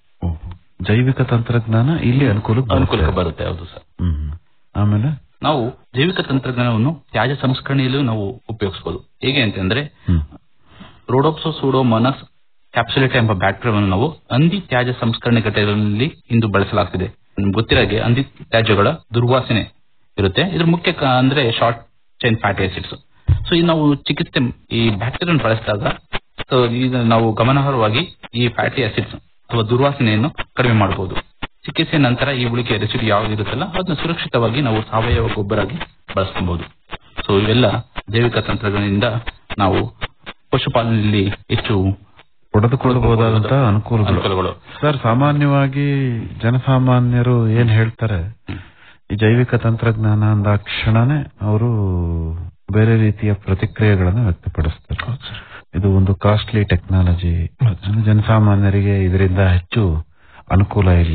ಜೈವಿಕ ತಂತ್ರಜ್ಞಾನ ಇಲ್ಲಿ ಅನುಕೂಲ ಅನುಕೂಲಕ್ಕೆ ಬರುತ್ತೆ ಹೌದು ಸರ್ ಆಮೇಲೆ ನಾವು ಜೈವಿಕ ತಂತ್ರಜ್ಞಾನವನ್ನು ತ್ಯಾಜ್ಯ ಸಂಸ್ಕರಣೆಯಲ್ಲೂ ನಾವು ಉಪಯೋಗಿಸಬಹುದು ಹೇಗೆ ಅಂತಂದ್ರೆ ರೋಡೋಪ್ಸೋ ಸೂಡೋಮೋನಸ್ ಕ್ಯಾಪ್ಸುಲೇಟ ಎಂಬ ಬ್ಯಾಕ್ಟೀರಿಯಾವನ್ನು ನಾವು ಹಂದಿ ತ್ಯಾಜ್ಯ ಸಂಸ್ಕರಣೆ ಘಟಕಗಳಲ್ಲಿ ಇಂದು ಬಳಸಲಾಗ್ತಿದೆ ನಿಮ್ಗೆ ಗೊತ್ತಿರಾಗೆ ಹಂದಿ ತ್ಯಾಜ್ಯಗಳ ದುರ್ವಾಸನೆ ಇರುತ್ತೆ ಇದ್ರ ಮುಖ್ಯ ಕ- ಅಂದ್ರೆ short chain fatty acids so ಈ ನಾವು ಚಿಕಿತ್ಸೆ ಈ ಬ್ಯಾಕ್ಟೀರಿಯಾ ಬಳಸಿದಾಗ ಸೊ ಈಗ ನಾವು ಗಮನಾರ್ಹವಾಗಿ ಈ ಫ್ಯಾಟಿ ಆಸಿಡ್ಸ್ ಅಥವಾ ದುರ್ವಾಸನೆಯನ್ನು ಕಡಿಮೆ ಮಾಡಬಹುದು ಚಿಕಿತ್ಸೆ ನಂತರ ಈ ಉಳಿಕೆ ರೆಸಿಪಿ ಯಾವ್ದು ಇರುತ್ತಲ್ಲ ಅದನ್ನ ಸುರಕ್ಷಿತವಾಗಿ ನಾವು ಸಾವಯವ ಗೊಬ್ಬರಾಗಿ ಬಳಸ್ಕೊಬಹುದು ಸೊ ಇವೆಲ್ಲ ಜೈವಿಕ ತಂತ್ರಜ್ಞಾನದಿಂದ ನಾವು ಪಶುಪಾಲನೆಯಲ್ಲಿ ಹೆಚ್ಚು ಪಡೆದುಕೊಳ್ಳಬಹುದಾದಂತಹ ಅನುಕೂಲಗಳು ಅನುಕೂಲಗಳು ಸರ್ ಸಾಮಾನ್ಯವಾಗಿ ಜನಸಾಮಾನ್ಯರು ಏನ್ ಹೇಳ್ತಾರೆ ಈ ಜೈವಿಕ ತಂತ್ರಜ್ಞಾನ ಅಂದಾಕ್ಷಣನೇ ಅವರು ಬೇರೆ ರೀತಿಯ ಪ್ರತಿಕ್ರಿಯೆಗಳನ್ನು ವ್ಯಕ್ತಪಡಿಸ್ತಾರೆ ಇದು ಒಂದು ಕಾಸ್ಟ್ಲಿ ಟೆಕ್ನಾಲಜಿ ಜನಸಾಮಾನ್ಯರಿಗೆ ಇದರಿಂದ ಹೆಚ್ಚು ಅನುಕೂಲ ಇಲ್ಲ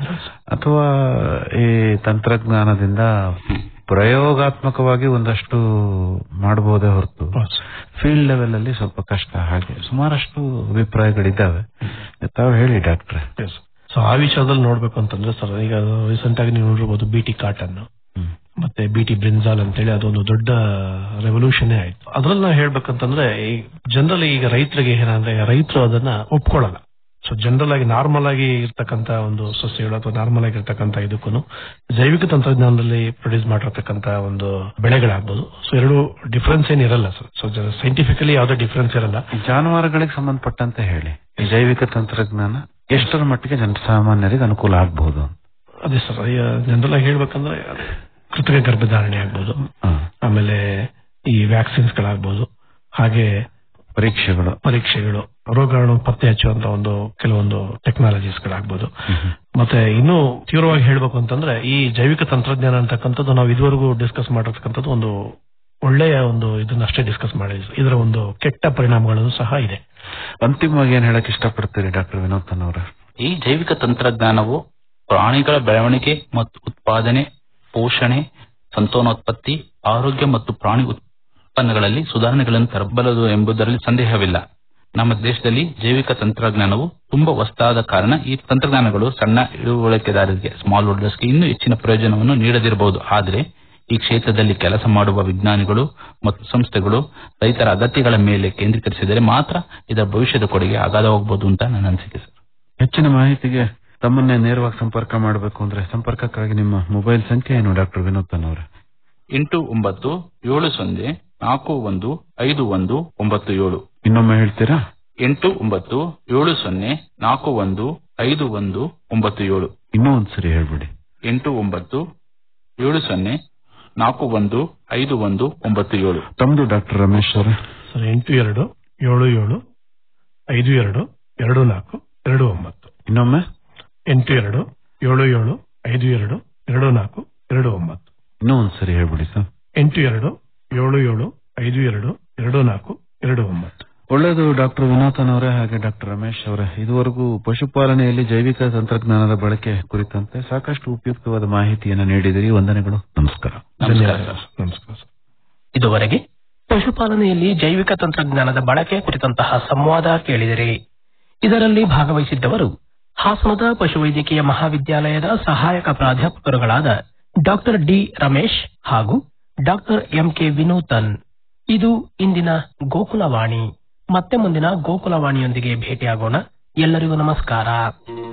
ಅಥವಾ ಈ ತಂತ್ರಜ್ಞಾನದಿಂದ ಪ್ರಯೋಗಾತ್ಮಕವಾಗಿ ಒಂದಷ್ಟು ಮಾಡಬಹುದೇ ಹೊರತು ಫೀಲ್ಡ್ ಲೆವೆಲ್ ಅಲ್ಲಿ ಸ್ವಲ್ಪ ಕಷ್ಟ ಹಾಗೆ ಸುಮಾರಷ್ಟು ಅಭಿಪ್ರಾಯಗಳಿದ್ದಾವೆ ತಾವು ಹೇಳಿ ಡಾಕ್ಟ್ರೆ ಸೊ ಆ ವಿಷಯದಲ್ಲಿ ನೋಡ್ಬೇಕು ಅಂತಂದ್ರೆ ಸರ್ ಈಗ ರೀಸೆಂಟ್ ಆಗಿ ನೀವು ನೋಡಿರ್ಬೋದು ಬಿ ಟಿ ಕಾಟನ್ ಮತ್ತೆ ಬಿ ಟಿ ಬ್ರಿನ್ಸಾಲ್ ಅಂತೇಳಿ ಅದೊಂದು ದೊಡ್ಡ ರೆವಲ್ಯೂಷನ್ ಆಯ್ತು ಅದ್ರಲ್ಲಿ ನಾವು ಹೇಳ್ಬೇಕಂತಂದ್ರೆ ಜನರಲ್ ಈಗ ರೈತರಿಗೆ ಏನಂದ್ರೆ ರೈತರು ಅದನ್ನ ಒಪ್ಕೊಳ್ಳಲ್ಲ ಸೊ ಜನರಲ್ ಆಗಿ ನಾರ್ಮಲ್ ಆಗಿ ಇರ್ತಕ್ಕಂತ ಒಂದು ಸಸ್ಯಗಳು ಅಥವಾ ನಾರ್ಮಲ್ ಆಗಿ ಇರ್ತಕ್ಕಂತ ಇದಕ್ಕೂ ಜೈವಿಕ ತಂತ್ರಜ್ಞಾನದಲ್ಲಿ ಪ್ರೊಡ್ಯೂಸ್ ಮಾಡಿರ್ತಕ್ಕಂತ ಒಂದು ಬೆಳೆಗಳಾಗ್ಬೋದು ಸೊ ಎರಡು ಡಿಫ್ರೆನ್ಸ್ ಏನ್ ಇರಲ್ಲ ಸರ್ ಸೊ ಸೈಂಟಿಫಿಕಲಿ ಯಾವುದೇ ಡಿಫ್ರೆನ್ಸ್ ಇರಲ್ಲ ಜಾನುವಾರುಗಳಿಗೆ ಸಂಬಂಧಪಟ್ಟಂತೆ ಹೇಳಿ ಈ ಜೈವಿಕ ತಂತ್ರಜ್ಞಾನ ಎಷ್ಟರ ಮಟ್ಟಿಗೆ ಜನಸಾಮಾನ್ಯರಿಗೆ ಅನುಕೂಲ ಆಗಬಹುದು ಅದೇ ಸರ್ ಜನರಲ್ ಆಗಿ ಹೇಳ್ಬೇಕಂದ್ರೆ ಕೃತಕ ಗರ್ಭಧಾರಣೆ ಆಗ್ಬೋದು ಆಮೇಲೆ ಈ ವ್ಯಾಕ್ಸಿನ್ಸ್ ಗಳಾಗ್ಬೋದು ಹಾಗೆ ಪರೀಕ್ಷೆಗಳು ಪರೀಕ್ಷೆಗಳು ರೋಗಗಳನ್ನು ಪತ್ತೆ ಹಚ್ಚುವಂತ ಒಂದು ಕೆಲವೊಂದು ಟೆಕ್ನಾಲಜೀಸ್ ಗಳಾಗ್ಬೋದು ಮತ್ತೆ ಇನ್ನು ತೀವ್ರವಾಗಿ ಹೇಳ್ಬೇಕು ಅಂತಂದ್ರೆ ಈ ಜೈವಿಕ ತಂತ್ರಜ್ಞಾನ ಅಂತಕ್ಕಂಥದ್ದು ನಾವು ಇದುವರೆಗೂ ಡಿಸ್ಕಸ್ ಮಾಡಿರ್ತಕ್ಕಂಥದ್ದು ಒಂದು ಒಳ್ಳೆಯ ಒಂದು ಇದನ್ನ ಅಷ್ಟೇ ಡಿಸ್ಕಸ್ ಮಾಡಿದ್ವಿ ಇದರ ಒಂದು ಕೆಟ್ಟ ಪರಿಣಾಮಗಳನ್ನು ಸಹ ಇದೆ ಅಂತಿಮವಾಗಿ ಏನ್ ಹೇಳಕ್ ಇಷ್ಟಪಡ್ತೀರಿ ಡಾಕ್ಟರ್ ವಿನೋದನ್ ಅವರ ಈ ಜೈವಿಕ ತಂತ್ರಜ್ಞಾನವು ಪ್ರಾಣಿಗಳ ಬೆಳವಣಿಗೆ ಮತ್ತು ಉತ್ಪಾದನೆ ಪೋಷಣೆ ಸಂತಾನೋತ್ಪತ್ತಿ ಆರೋಗ್ಯ ಮತ್ತು ಪ್ರಾಣಿ ಉತ್ಪನ್ನಗಳಲ್ಲಿ ಸುಧಾರಣೆಗಳನ್ನು ತರಬಲ್ಲದು ಎಂಬುದರಲ್ಲಿ ಸಂದೇಹವಿಲ್ಲ ನಮ್ಮ ದೇಶದಲ್ಲಿ ಜೈವಿಕ ತಂತ್ರಜ್ಞಾನವು ತುಂಬಾ ಹೊಸದಾದ ಕಾರಣ ಈ ತಂತ್ರಜ್ಞಾನಗಳು ಸಣ್ಣ ಇಳುವಳಿಕೆದಾರರಿಗೆ ಸ್ಮಾಲ್ ಹೋಲ್ಡರ್ಸ್ಗೆ ಇನ್ನೂ ಹೆಚ್ಚಿನ ಪ್ರಯೋಜನವನ್ನು ನೀಡದಿರಬಹುದು ಆದರೆ ಈ ಕ್ಷೇತ್ರದಲ್ಲಿ ಕೆಲಸ ಮಾಡುವ ವಿಜ್ಞಾನಿಗಳು ಮತ್ತು ಸಂಸ್ಥೆಗಳು ರೈತರ ಅಗತ್ಯಗಳ ಮೇಲೆ ಕೇಂದ್ರೀಕರಿಸಿದರೆ ಮಾತ್ರ ಇದರ ಭವಿಷ್ಯದ ಕೊಡುಗೆ ಅಗಾಧವಾಗಬಹುದು ಅಂತ ನನ್ನ ಅನಿಸಿಕೆ ಸರ್ ಹೆಚ್ಚಿನ ಮಾಹಿತಿಗೆ ತಮ್ಮನ್ನೇ ನೇರವಾಗಿ ಸಂಪರ್ಕ ಮಾಡಬೇಕು ಅಂದ್ರೆ ಸಂಪರ್ಕಕ್ಕಾಗಿ ನಿಮ್ಮ ಮೊಬೈಲ್ ಸಂಖ್ಯೆ ಏನು ಡಾಕ್ಟರ್ ವಿನೋದನ್ ಅವರೇ ಎಂಟು ಒಂಬತ್ತು ಏಳು ಸೊನ್ನೆ ನಾಲ್ಕು ಒಂದು ಐದು ಒಂದು ಒಂಬತ್ತು ಏಳು ಇನ್ನೊಮ್ಮೆ ಹೇಳ್ತೀರಾ ಎಂಟು ಒಂಬತ್ತು ಏಳು ಸೊನ್ನೆ ನಾಲ್ಕು ಒಂದು ಐದು ಒಂದು ಒಂಬತ್ತು ಏಳು ಇನ್ನೂ ಒಂದ್ಸರಿ ಹೇಳ್ಬಿಡಿ ಎಂಟು ಒಂಬತ್ತು ಏಳು ಸೊನ್ನೆ ನಾಲ್ಕು ಒಂದು ಐದು ಒಂದು ಒಂಬತ್ತು ಏಳು ತಮ್ದು ಡಾಕ್ಟರ್ ರಮೇಶ್ ಅವರೇ ಸರ್ ಎಂಟು ಎರಡು ಏಳು ಏಳು ಐದು ಎರಡು ಎರಡು ನಾಲ್ಕು ಎರಡು ಒಂಬತ್ತು ಇನ್ನೊಮ್ಮೆ ಎಂಟು ಎರಡು ಏಳು ಏಳು ಐದು ಎರಡು ಎರಡು ನಾಲ್ಕು ಎರಡು ಒಂಬತ್ತು ಇನ್ನೂ ಒಂದ್ಸರಿ ಹೇಳ್ಬಿಡಿ ಸರ್ ಎಂಟು ಎರಡು ಏಳು ಏಳು ಐದು ಎರಡು ಎರಡು ನಾಲ್ಕು ಎರಡು ಒಂಬತ್ತು ಒಳ್ಳೆಯದು ಡಾಕ್ಟರ್ ವಿನೋದನ್ ಅವರೇ ಹಾಗೆ ಡಾಕ್ಟರ್ ರಮೇಶ್ ಅವರೇ ಇದುವರೆಗೂ ಪಶುಪಾಲನೆಯಲ್ಲಿ ಜೈವಿಕ ತಂತ್ರಜ್ಞಾನದ ಬಳಕೆ ಕುರಿತಂತೆ ಸಾಕಷ್ಟು ಉಪಯುಕ್ತವಾದ ಮಾಹಿತಿಯನ್ನು ನೀಡಿದಿರಿ ವಂದನೆಗಳು ನಮಸ್ಕಾರ ನಮಸ್ಕಾರ ಸರ್ ನಮಸ್ಕಾರ ಸರ್ ಇದುವರೆಗೆ ಪಶುಪಾಲನೆಯಲ್ಲಿ ಜೈವಿಕ ತಂತ್ರಜ್ಞಾನದ ಬಳಕೆ ಕುರಿತಂತಹ ಸಂವಾದ ಕೇಳಿದಿರಿ ಇದರಲ್ಲಿ ಭಾಗವಹಿಸಿದ್ದವರು ಹಾಸನದ ಪಶುವೈದ್ಯಕೀಯ ಮಹಾವಿದ್ಯಾಲಯದ ಸಹಾಯಕ ಪ್ರಾಧ್ಯಾಪಕರುಗಳಾದ ಡಾಕ್ಟರ್ ಡಿ ರಮೇಶ್ ಹಾಗೂ ಡಾಕ್ಟರ್ ಎಂಕೆ ವಿನೂತನ್ ಇದು ಇಂದಿನ ಗೋಕುಲವಾಣಿ ಮತ್ತೆ ಮುಂದಿನ ಗೋಕುಲವಾಣಿಯೊಂದಿಗೆ ಭೇಟಿಯಾಗೋಣ ಎಲ್ಲರಿಗೂ ನಮಸ್ಕಾರ